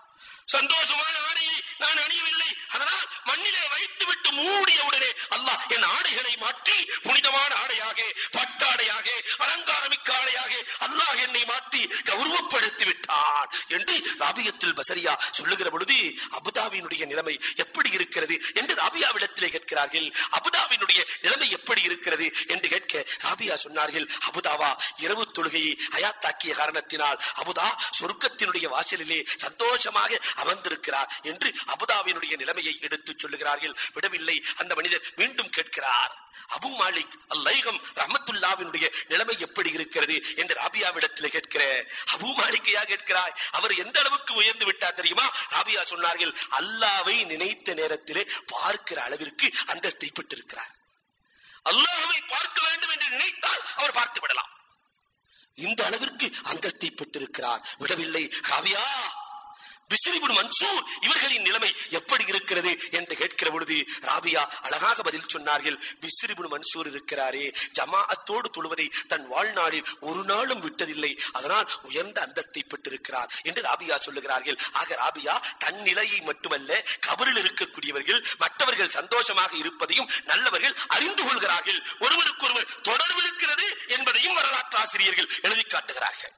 சந்தோஷமான ஆடையை நான் அணியவில்லை அதனால் மண்ணிலே வைத்து விட்டு மூடிய உடனே அல்லாஹ் என் ஆடைகளை மாற்றி புனிதமான ஆடையாக பட்டாடையாக அலங்காரமிக்க ஆடையாக அல்லாஹ் என்னை மாற்றி கௌரவப்படுத்தி விட்டான் என்று ராபியத்துல் பசரியா சொல்லுகிற பொழுது அபுதாபியினுடைய நிலைமை எப்படி இருக்கிறது என்று ராபியாவிடத்திலே கேட்கிறார்கள் அபுதாபியினுடைய நிலைமை எப்படி இருக்கிறது என்று கேட்க ராபியா சொன்னார்கள் அபுதாவா இரவு தொழுகையை அயாத்தாக்கிய காரணத்தினால் அபுதா சொர்க்கத்தினுடைய வாசலிலே சந்தோஷமாக அமர்ந்திருக்கிறார் என்று அபுதாவினுடைய நிலைமையை எடுத்துச் சொல்லுகிறார்கள் விடவில்லை அந்த மனிதர் மீண்டும் கேட்கிறார் அபு மாலிக் அல்லைகம் ரஹமத்துல்லாவினுடைய நிலைமை எப்படி இருக்கிறது என்று ராபியாவிடத்தில் கேட்கிற அபு மாலிக்கையா கேட்கிறாய் அவர் எந்த அளவுக்கு உயர்ந்து விட்டார் தெரியுமா ராபியா சொன்னார்கள் அல்லாவை நினைத்த நேரத்திலே பார்க்கிற அளவிற்கு அந்தஸ்தை பெற்றிருக்கிறார் அல்லாஹ்வை பார்க்க வேண்டும் என்று நினைத்தால் அவர் பார்த்து விடலாம் இந்த அளவிற்கு அந்தஸ்தை பெற்றிருக்கிறார் விடவில்லை ராபியா பிஸ்ரிபுன் மன்சூர் இவர்களின் நிலைமை எப்படி இருக்கிறது என்று கேட்கிற பொழுது ராபியா அழகாக பதில் சொன்னார்கள் பிஸ்ரிபுன் மன்சூர் இருக்கிறாரே ஜமாஅத்தோடு தொழுவதை தன் வாழ்நாளில் ஒரு நாளும் விட்டதில்லை அதனால் உயர்ந்த அந்தஸ்தை பெற்றிருக்கிறார் என்று ராபியா சொல்லுகிறார்கள் ஆக ராபியா தன் நிலையை மட்டுமல்ல கபரில் இருக்கக்கூடியவர்கள் மற்றவர்கள் சந்தோஷமாக இருப்பதையும் நல்லவர்கள் அறிந்து கொள்கிறார்கள் ஒருவருக்கொருவர் தொடர்பு இருக்கிறது என்பதையும் வரலாற்று ஆசிரியர்கள் எழுதி காட்டுகிறார்கள்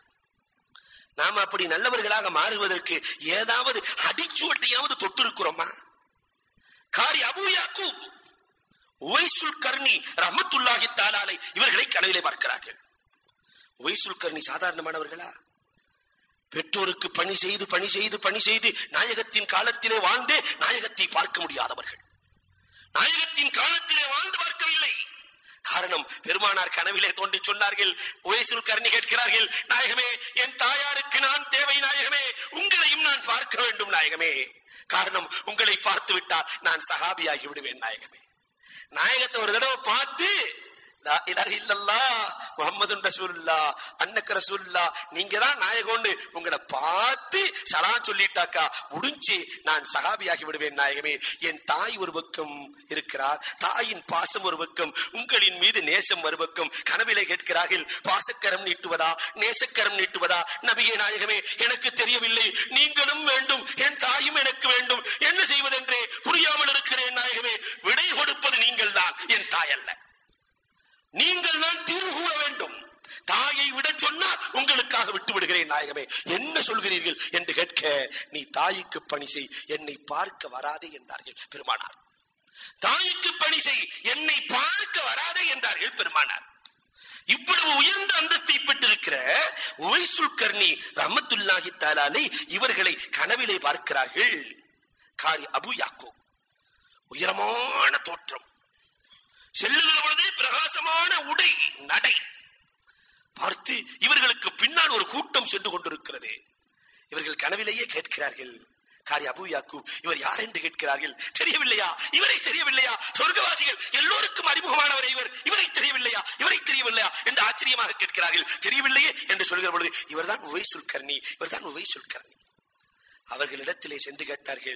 நாம அப்படி நல்லவர்களாக மாறுவதற்கு ஏதாவது அடிச்சுவட்டையாவது தொட்டிருக்கிறோமா காரி அபு யாக்கூப் உவைசுல் கர்ணி ரஹமத்துல்லாஹி தாலாலை இவர்களை கனவிலே பார்க்கிறார்கள் உவைசுல் கர்ணி சாதாரணமானவர்களா பெற்றோருக்கு பணி செய்து பணி செய்து பணி செய்து நாயகத்தின் காலத்திலே வாழ்ந்தே நாயகத்தை பார்க்க முடியாதவர்கள் நாயகத்தின் காலத்திலே வாழ்ந்து பார்க்கவில்லை காரணம் பெருமானார் கனவிலே தோன்றி சொன்னார்கள் உயசுல் கர்ணி கேட்கிறார்கள் நாயகமே என் தாயாருக்கு நான் தேவை நாயகமே உங்களையும் நான் பார்க்க வேண்டும் நாயகமே காரணம் உங்களை பார்த்து விட்டால் நான் சஹாபியாகி விடுவேன் நாயகமே நாயகத்தை ஒரு தடவை பார்த்து லா இலாஹ இல்லல்லாஹ் முஹம்மதுன் ரசூலுல்லாஹ் அன்னக்க ரசூலுல்லாஹ் நீங்க தான் நாயகம்னு உங்களை பார்த்து சலாம் சொல்லிட்டாக்கா முடிஞ்சு நான் சகாபியாகி விடுவேன் நாயகமே என் தாய் ஒரு பக்கம் இருக்கிறார் தாயின் பாசம் ஒரு பக்கம் உங்களின் மீது நேசம் ஒரு பக்கம் கனவிலே கேட்கிறார்கள் பாசக்கரம் நீட்டுவதா நேசக்கரம் நீட்டுவதா நபியே நாயகமே எனக்கு தெரியவில்லை நீங்களும் வேண்டும் என் தாயும் எனக்கு வேண்டும் என்ன செய்வதென்றே புரியாமல் இருக்கிறேன் நாயகமே விடை கொடுப்பது நீங்கள் தான் என் தாய் அல்ல நீங்கள் தான் தீர்வு கூற வேண்டும் தாயை விட சொன்னால் உங்களுக்காக விட்டு விடுகிறேன் நாயகமே என்ன சொல்கிறீர்கள் என்று கேட்க நீ தாய்க்கு பணி செய் என்னை பார்க்க வராதே என்றார்கள் பெருமானார் தாய்க்கு பணி செய் என்னை பார்க்க வராதே என்றார்கள் பெருமானார் இவ்வளவு உயர்ந்த அந்தஸ்தை பெற்றிருக்கிற உவைசுல் கர்ணி ரஹமத்துல்லாஹி தாலாலை இவர்களை கனவிலே பார்க்கிறார்கள் காரி அபு யாக்கோ உயரமான தோற்றம் செல்லுகிற பொழுதே பிரகாசமான உடை நடை பார்த்து இவர்களுக்கு பின்னால் ஒரு கூட்டம் சென்று கொண்டிருக்கிறது இவர்கள் கனவிலேயே கேட்கிறார்கள் காரி அபு யாக்கூப் இவர் யார் என்று கேட்கிறார்கள் தெரியவில்லையா இவரை தெரியவில்லையா சொர்க்கவாசிகள் எல்லோருக்கும் அறிமுகமானவர் இவர் இவரை தெரியவில்லையா இவரை தெரியவில்லையா என்று ஆச்சரியமாக கேட்கிறார்கள் தெரியவில்லையே என்று சொல்கிற பொழுது இவர்தான் உவைசுல் கர்ணி இவர்தான் உவைசுல் கர்ணி அவர்களிடத்திலே சென்று கேட்டார்கள்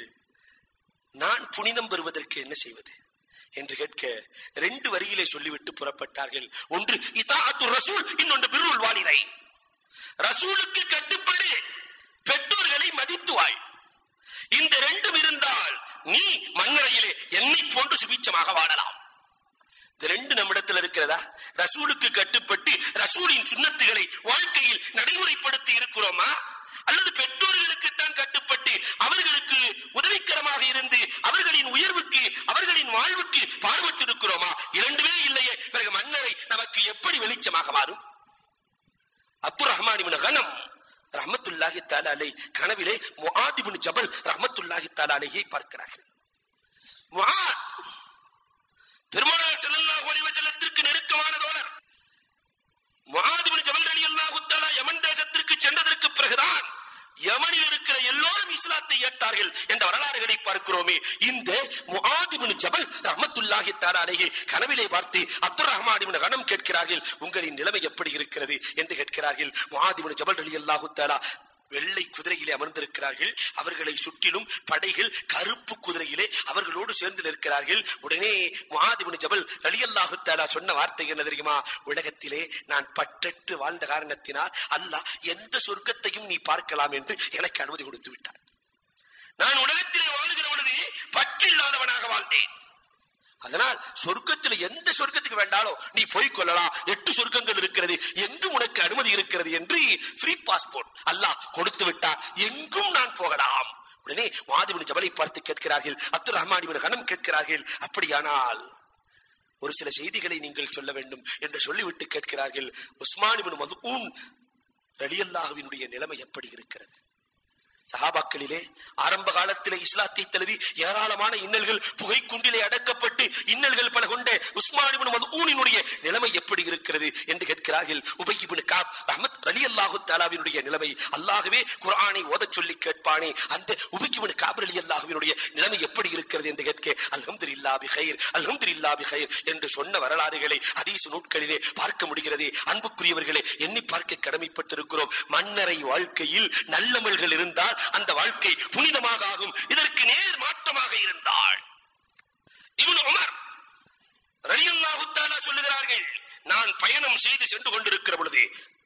நான் புனிதம் பெறுவதற்கு என்ன செய்வது என்று கேட்க ரெண்டு வரியிலே சொல்லிவிட்டு புறப்பட்டார்கள் ஒன்று இதாத்து ரசூல் இன்னொன்று பிருள் வாலிதை ரசூலுக்கு கட்டுப்படு பெற்றோர்களை மதித்து வாழ் இந்த ரெண்டும் இருந்தால் நீ மண்ணறையிலே என்னை போன்று சுபிச்சமாக வாழலாம் இந்த ரெண்டு நம்மிடத்தில் இருக்கிறதா ரசூலுக்கு கட்டுப்பட்டு ரசூலின் சுண்ணத்துகளை வாழ்க்கையில் நடைமுறைப்படுத்தி இருக்கிறோமா அல்லது பெற்றோர்களுக்கு தான் கட்டுப்பட்டு அவர்களுக்கு உதவிக்கரமாக இருந்து அவர்களின் உயர்வுக்கு அவர்களின் வாழ்வுக்கு பாடுபட்டு இருக்கிறோமா இரண்டுமே இல்லையே பிறகு மன்னரை நமக்கு எப்படி வெளிச்சமாக மாறும் அப்துல் ரஹ்மான் கனம் ரஹமத்துல்லாஹி தாலாலை கனவிலே முஆதிபின் ஜபல் ரஹமத்துல்லாஹி தாலாலையை பார்க்கிறார்கள் முஆத் பெருமானார் ஸல்லல்லாஹு அலைஹி வஸல்லத்திற்கு நெருக்கமான தோழர் முஆதிபின் ஜபல் ரலியல்லாஹு தஆலா யமன் தேசத்திற்கு சென்றதற்கு பிறகுதான் யமனில் இருக்கிற எல்லோரும் இஸ்லாத்தை ஏற்றார்கள் என்ற வரலாறுகளை பார்க்கிறோமே இந்த முஆதிபின் ஜபல் ரஹமத்துல்லாஹி தஆலாலையை கனவிலே பார்த்து அப்துல் ரஹ்மான் இப்னு கனம் கேட்கிறார்கள் உங்களின் நிலைமை எப்படி இருக்கிறது என்று கேட்கிறார்கள் முஆதிபின் ஜபல் ரலியல்லாஹு தஆலா வெள்ளை குதிரையிலே அமர்ந்திருக்கிறார்கள் அவர்களை சுற்றிலும் படைகள் கருப்பு குதிரையிலே அவர்களோடு சேர்ந்து நிற்கிறார்கள் உடனே முஹாதிபின் ஜபல் ரலியல்லாஹு தஆலா சொன்ன வார்த்தை என்ன தெரியுமா உலகத்திலே நான் பற்றற்று வாழ்ந்த காரணத்தினால் அல்லாஹ் எந்த சொர்க்கத்தையும் நீ பார்க்கலாம் என்று எனக்கு அனுமதி கொடுத்து விட்டார் நான் உலகத்திலே வாழ்கிற பொழுது பற்றில்லாதவனாக வாழ்ந்தேன் அதனால் சொர்க்கத்தில் எந்த சொர்க்கத்துக்கு வேண்டாலும் நீ போய் கொள்ளலாம் எட்டு சொர்க்கங்கள் இருக்கிறது எங்கும் உனக்கு அனுமதி இருக்கிறது என்று ஃப்ரீ பாஸ்போர்ட் அல்லாஹ் கொடுத்து விட்டார் எங்கும் நான் போகலாம் உடனே வாதிபின் ஜபலை பார்த்து கேட்கிறார்கள் அப்துல் ரஹ்மான் கணம் கேட்கிறார்கள் அப்படியானால் ஒரு சில செய்திகளை நீங்கள் சொல்ல வேண்டும் என்று சொல்லிவிட்டு கேட்கிறார்கள் உஸ்மான் இப்னு மதுஊன் ரலியல்லாஹுவினுடைய நிலைமை எப்படி இருக்கிறது சஹாபாக்களிலே ஆரம்ப காலத்திலே இஸ்லாத்தை தழுவி ஏராளமான இன்னல்கள் புகைக்குண்டிலே அடக்கப்பட்டு இன்னல்கள் பல கொண்ட உஸ்மானிபின் மதுஊனினுடைய நிலைமை எப்படி இருக்கிறது என்று கேட்கிறார்கள் உபயிபின் காப் அஹமத் அலி அல்லாஹு தாலாவினுடைய நிலைமை அல்லாகவே குர்ஆனை ஓதச் சொல்லி கேட்பானே அந்த உபயிபின் காப் அலி அல்லாஹுவினுடைய நிலைமை எப்படி இருக்கிறது என்று கேட்க அல்ஹம்துலில்லா பிஹைர் அல்ஹம்துலில்லா பிஹைர் என்று சொன்ன வரலாறுகளை ஹதீஸ் நூட்களிலே பார்க்க முடிகிறது அன்புக்குரியவர்களே எண்ணி பார்க்க கடமைப்பட்டிருக்கிறோம் மன்னரை வாழ்க்கையில் நல்லமல்கள் இருந்தால் அந்த வாழ்க்கை புனிதமாக ஆகும் இதற்கு நேர் மாற்றமாக இருந்தால் இவனு உமர் ரலியல்லாஹு தஆலா சொல்லுகிறார்கள் நான் பயணம் செய்து சென்று கொண்டிருக்கிற பொழுது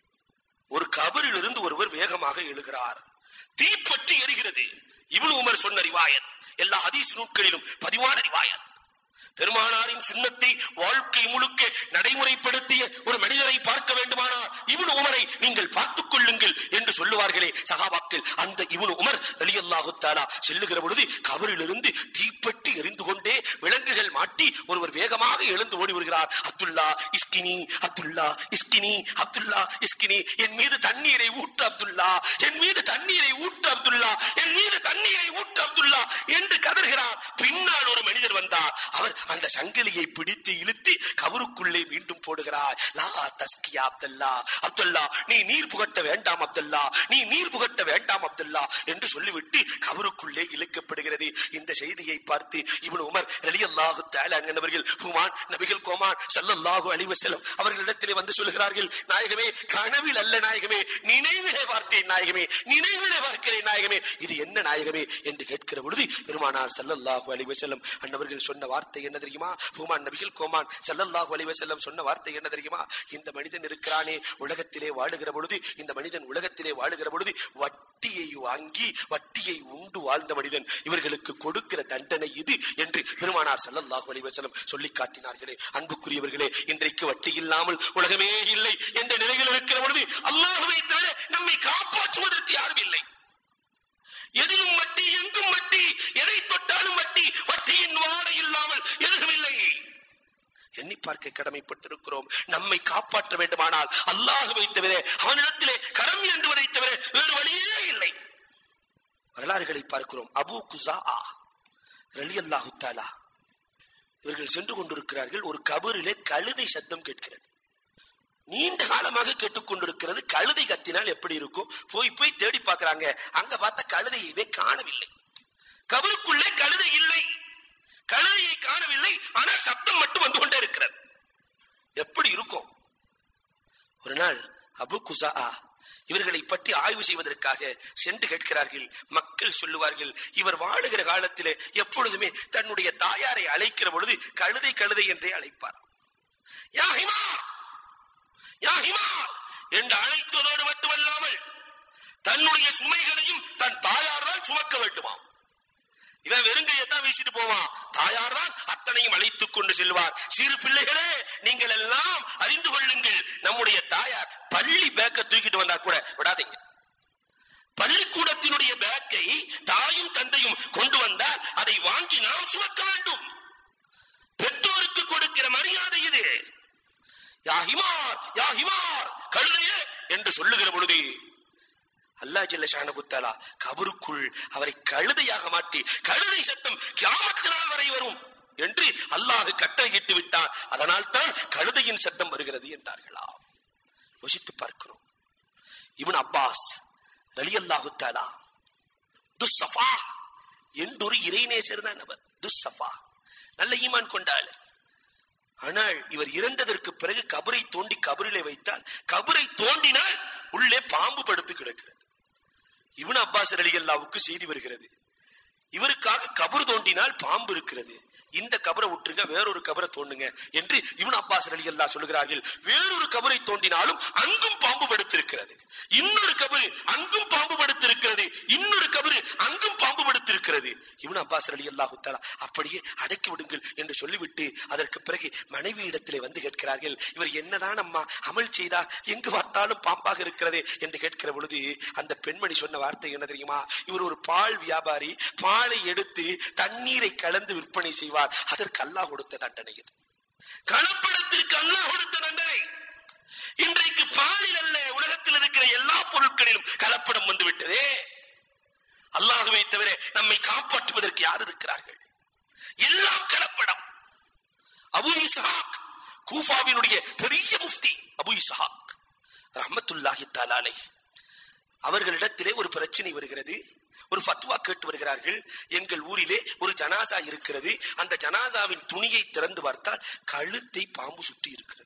ஒரு கபரில் இருந்து ஒருவர் வேகமாக எழுகிறார் தீப்பற்றி எரிகிறது இப்னு உமர் சொன்ன ரிவாயத் எல்லா ஹதீஸ் நூட்களிலும் பதிவான ரிவாயத் பெருமானாரின் சுண்ணத்தை வாழ்க்கை முழுக்க நடைமுறைப்படுத்திய ஒரு மனிதரை பார்க்க வேண்டுமானால் இவனு உமரை நீங்கள் பார்த்துக் கொள்ளுங்கள் என்று சொல்லுவார்களே சகாபாக்கள் அந்த இவனு உமர் ரலியல்லாஹு தாலா செல்லுகிற பொழுது கபரிலிருந்து தீப்பற்றி எரிந்து கொண்டே விலங்குகள் மாட்டி ஒருவர் வேகமாக எழுந்து ஓடி வருகிறார் அப்துல்லா இஸ்கினி அப்துல்லா இஸ்கினி அப்துல்லா இஸ்கினி என் மீது தண்ணீரை ஊட்டு அப்துல்லா என் மீது தண்ணீரை ஊட்டு அப்துல்லா என் மீது தண்ணீரை ஊட்டு அப்துல்லா என்று கதறுகிறார் பின்னால் ஒரு மனிதர் வந்தார் அவர் அந்த சங்கிலியை பிடித்து இழுத்து கவருக்குள்ளே மீண்டும் போடுகிறார் லா தஸ்கியா அப்துல்லா அப்துல்லா நீ நீர் புகட்ட வேண்டாம் அப்துல்லா நீ நீர் புகட்ட வேண்டாம் அப்துல்லா என்று சொல்லிவிட்டு கவருக்குள்ளே இழுக்கப்படுகிறது இந்த செய்தியை பார்த்து இவன் உமர் ரலியல்லாஹு தஆலா என்பவர்கள் ஹுமான் நபிகள் கோமான் ஸல்லல்லாஹு அலைஹி வஸல்லம் அவர்களிடத்திலே வந்து சொல்லுகிறார்கள் நாயகமே கனவில் அல்ல நாயகமே நினைவிலே பார்த்தேன் நாயகமே நினைவிலே பார்க்கிறேன் நாயகமே இது என்ன நாயகமே என்று கேட்கிற பொழுது பெருமானார் ஸல்லல்லாஹு அலைஹி வஸல்லம் அன்னவர்கள் சொன்ன வார்த்தை என்ன தெரியுமா ஹுமான் நபிகள் கோமான் ஸல்லல்லாஹு அலைஹி வஸல்லம் சொன்ன வார்த்தை என்ன தெரியுமா இந்த மனிதன் இருக்கிறானே உலகத்திலே வாழுகிற பொழுது இந்த மனிதன் உலகத்திலே வாழுகிற பொழுது வட்டியை வாங்கி வட்டியை உண்டு வாழ்ந்த மனிதன் இவர்களுக்கு கொடுக்கிற தண்டனை இது என்று பெருமானார் ஸல்லல்லாஹு அலைஹி வஸல்லம் சொல்லி காட்டினார்களே அன்புக்குரியவர்களே இன்றைக்கு வட்டி இல்லாமல் உலகமே இல்லை என்ற நிலையில் இருக்கிற பொழுது அல்லாஹ்வை தவிர நம்மை காப்பாற்றுவதற்கு யாரும் இல்லை எதிலும் வட்டி எங்கும் வட்டி எதை தொட்டாலும் வட்டி வட்டியின் வாடை இல்லாமல் எதுவும் இல்லை எண்ணி பார்க்க கடமைப்பட்டிருக்கிறோம் நம்மை காப்பாற்ற வேண்டுமானால் அல்லாஹுவை தவிர அவனிடத்திலே கரம் என்றுவதை தவிர வேறு வழியே இல்லை வரலாறுகளை பார்க்கிறோம் அபு குசா ரலி அல்லாஹு தாலா இவர்கள் சென்று கொண்டிருக்கிறார்கள் ஒரு கபரிலே கழுதை சத்தம் கேட்கிறது நீண்ட காலமாக கேட்டுக்கொண்டிருக்கிறது கழுதை கத்தினால் எப்படி இருக்கும் போய் போய் தேடி பார்க்கறாங்க அங்க பார்த்த கழுதையவே காணவில்லை கபருக்குள்ளே கழுதை இல்லை கழுதையை காணவில்லை ஆனால் சப்தம் மட்டும் வந்து கொண்டே இருக்கிறது எப்படி இருக்கும் ஒரு நாள் அபு குசா இவர்களை பற்றி ஆய்வு செய்வதற்காக சென்று கேட்கிறார்கள் மக்கள் சொல்லுவார்கள் இவர் வாழுகிற காலத்திலே எப்பொழுதுமே தன்னுடைய தாயாரை அழைக்கிற பொழுது கழுதை கழுதை என்றே அழைப்பார் யா ஹிமார் யா ஹிமார் என்று அழைத்ததோடு மட்டுமல்லாமல் தன்னுடைய சுமைகளையும் தன் தாயார் தான் சுமக்க வேண்டுமாம் இவன் வெறுங்கையை தான் வீசிட்டு போவான் தாயார் தான் அத்தனையும் அழைத்துக் கொண்டு செல்வார் சிறு பிள்ளைகளே நீங்கள் எல்லாம் அறிந்து கொள்ளுங்கள் நம்முடைய தாயார் பள்ளி பேக்க தூக்கிட்டு வந்தா கூட விடாதீங்க பள்ளிக்கூடத்தினுடைய பேக்கை தாயும் தந்தையும் கொண்டு வந்தால் அதை வாங்கி நாம் சுமக்க வேண்டும் பெற்றோருக்கு கொடுக்கிற மரியாதை இது யாஹிமார் யாஹிமார் கழுதையே என்று சொல்லுகிற பொழுது அல்லாஹ் ஜல்ல ஷானகுத்தாலா கபருக்குள் அவரை கழுதையாக மாற்றி கழுதை சத்தம் கியாமத்து நாள் வரை வரும் என்று அல்லாஹ் கட்டளையிட்டு விட்டான் அதனால் தான் கழுதையின் சத்தம் வருகிறது என்றார்களா யோசித்து பார்க்கிறோம் இவன் அப்பாஸ் ரலி அல்லாஹு தாலா துஸ்ஸஃபா என்றொரு இறைநேசர் தான் அவர் துஸ்ஸஃபா நல்ல ஈமான் கொண்டாள் ஆனால் இவர் இறந்ததற்கு பிறகு கபரை தோண்டி கபரிலே வைத்தால் கபரை தோண்டினால் உள்ளே பாம்பு படுத்து கிடக்கிறது இவன் அப்பாஸ் அலி அல்லாவுக்கு செய்தி வருகிறது இவருக்காக கபர் தோண்டினால் பாம்பு இருக்கிறது இந்த கபரை விட்டுருங்க வேறொரு கபரை தோண்டுங்க என்று இவன் அப்பாஸ் அலி அல்லா சொல்லுகிறார்கள் வேறொரு கபரை தோண்டினாலும் அங்கும் பாம்பு படுத்திருக்கிறது இன்னொரு கபரு அங்கும் பாம்பு படுத்திருக்கிறது இன்னொரு கபரு அங்கும் பாம்பு படுத்திருக்கிறது இவன் அப்பாஸ் அலி அல்லாஹு தாலா அப்படியே அடக்கி விடுங்கள் என்று சொல்லிவிட்டு அதற்கு பிறகு மனைவி இடத்திலே வந்து கேட்கிறார்கள் இவர் என்னதான் அம்மா அமல் செய்தார் எங்கு பார்த்தாலும் பாம்பாக இருக்கிறது என்று கேட்கிற பொழுது அந்த பெண்மணி சொன்ன வார்த்தை என்ன தெரியுமா இவர் ஒரு பால் வியாபாரி பாலை எடுத்து தண்ணீரை கலந்து விற்பனை செய்வார் அதற்கு அல்லாஹ் கொடுத்த தண்டனை இது கலப்படத்திற்கு அல்லாஹ் கொடுத்த தண்டனை இன்றைக்கு பாலில் அல்ல உலகத்தில் இருக்கிற எல்லா பொருட்களிலும் கலப்படம் வந்து விட்டதே காப்பாற்றுவதற்கு யார் இருக்கிறார்கள் எல்லாம் கலப்படம் அபு இஸ்ஹாக் கூஃபாவினுடைய பெரிய முஃப்தி அபு இஸ்ஹாக் ரஹ்மத்துல்லாஹி தஆலாலை அவர்களிடத்திலே ஒரு பிரச்சனை வருகிறது ஒரு ஃபத்வா கேட்டு வருகிறார்கள் எங்கள் ஊரிலே ஒரு ஜனாசா இருக்கிறது அந்த ஜனாசாவின் துணியை திறந்து பார்த்தால் கழுத்தை பாம்பு சுற்றி இருக்கிறது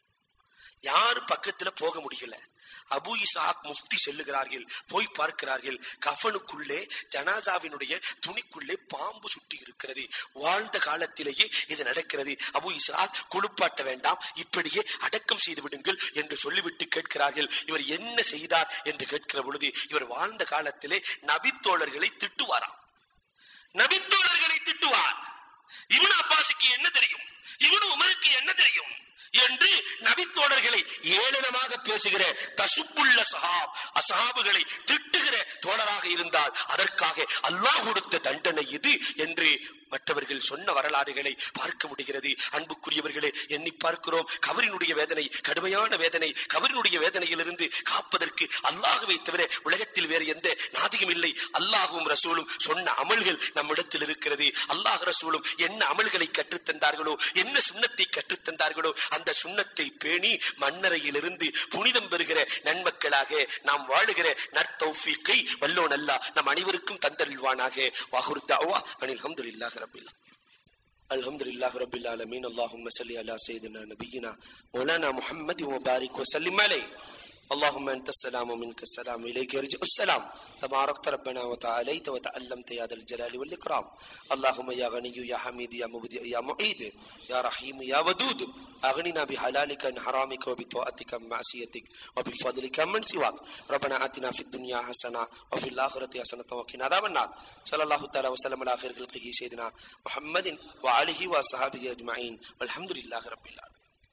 யாரும் பக்கத்துல போக முடியல அபு இசாக் முஃப்தி செல்லுகிறார்கள் போய் பார்க்கிறார்கள் கஃனுக்குள்ளே ஜனாசாவினுடைய துணிக்குள்ளே பாம்பு சுட்டி இருக்கிறது வாழ்ந்த காலத்திலேயே இது நடக்கிறது அபு இசாக் குளிப்பாட்ட வேண்டாம் இப்படியே அடக்கம் செய்து விடுங்கள் என்று சொல்லிவிட்டு கேட்கிறார்கள் இவர் என்ன செய்தார் என்று கேட்கிற பொழுது இவர் வாழ்ந்த காலத்திலே நபித்தோழர்களை திட்டுவாராம் நபித்தோழர்களை திட்டுவார் இவனு அப்பாஸுக்கு என்ன தெரியும் இவனு உமருக்கு என்ன தெரியும் என்று நபித்தோழர்களை ஏளனமாக பேசுகிற தசுப்புள்ள சஹாப் அசஹாபுகளை திட்டுகிற தோழராக இருந்தால் அதற்காக அல்லாஹ் கொடுத்த தண்டனை இது என்று மற்றவர்கள் சொன்ன வரலாறுகளை பார்க்க முடிகிறது அன்புக்குரியவர்களே எண்ணி பார்க்கிறோம் கவரினுடைய வேதனை கடுமையான வேதனை கவரினுடைய வேதனையிலிருந்து காப்பதற்கு அல்லாஹுவை தவிர உலகத்தில் வேறு எந்த நாதியும் இல்லை அல்லாஹும் ரசூலும் சொன்ன அமல்கள் நம்மிடத்தில் இருக்கிறது அல்லாஹ் ரசூலும் என்ன அமல்களை கற்றுத்தந்தார்களோ என்ன சுண்ணத்தை கற்றுத்தந்தார்களோ அந்த சுண்ணத்தை பேணி மண்ணறையிலிருந்து புனிதம் பெறுகிற நன்மக்களாக நாம் வாழுகிற நற்தௌஃபீக்கை வல்லோன் அல்லாஹ் நம் அனைவருக்கும் தந்தருள்வானாக வாகுரு தாவா அனில் அல்ஹம்துலில்லாஹி ரப்பில் الحمد لله رب العالمين اللهم صل على سيدنا نبينا مولانا محمد وبارك وسلم عليه اللهم انت السلام ومنك السلام اليك يرجع السلام تباركت ربنا وتعاليت وتعلمت يا ذا الجلال والاكرام اللهم يا غني يا حميد يا مبدئ يا معيد يا رحيم يا ودود اغننا بحلالك عن حرامك وبطاعتك عن معصيتك وبفضلك من سواك ربنا اتنا في الدنيا حسنه وفي الاخره حسنه وقنا عذاب النار صلى الله تعالى وسلم على خير خلقه سيدنا محمد وعليه واصحابه اجمعين والحمد لله رب العالمين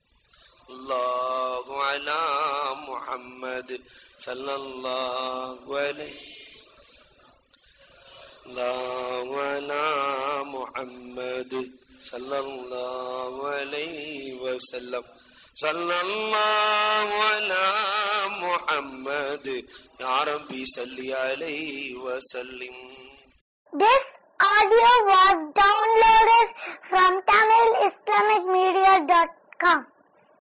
الله على محمد صلى الله عليه الله على محمد صلى الله عليه وسلم صلى الله على محمد يا ربي صل عليه وسلم This audio was downloaded from TamilIslamicMedia.com.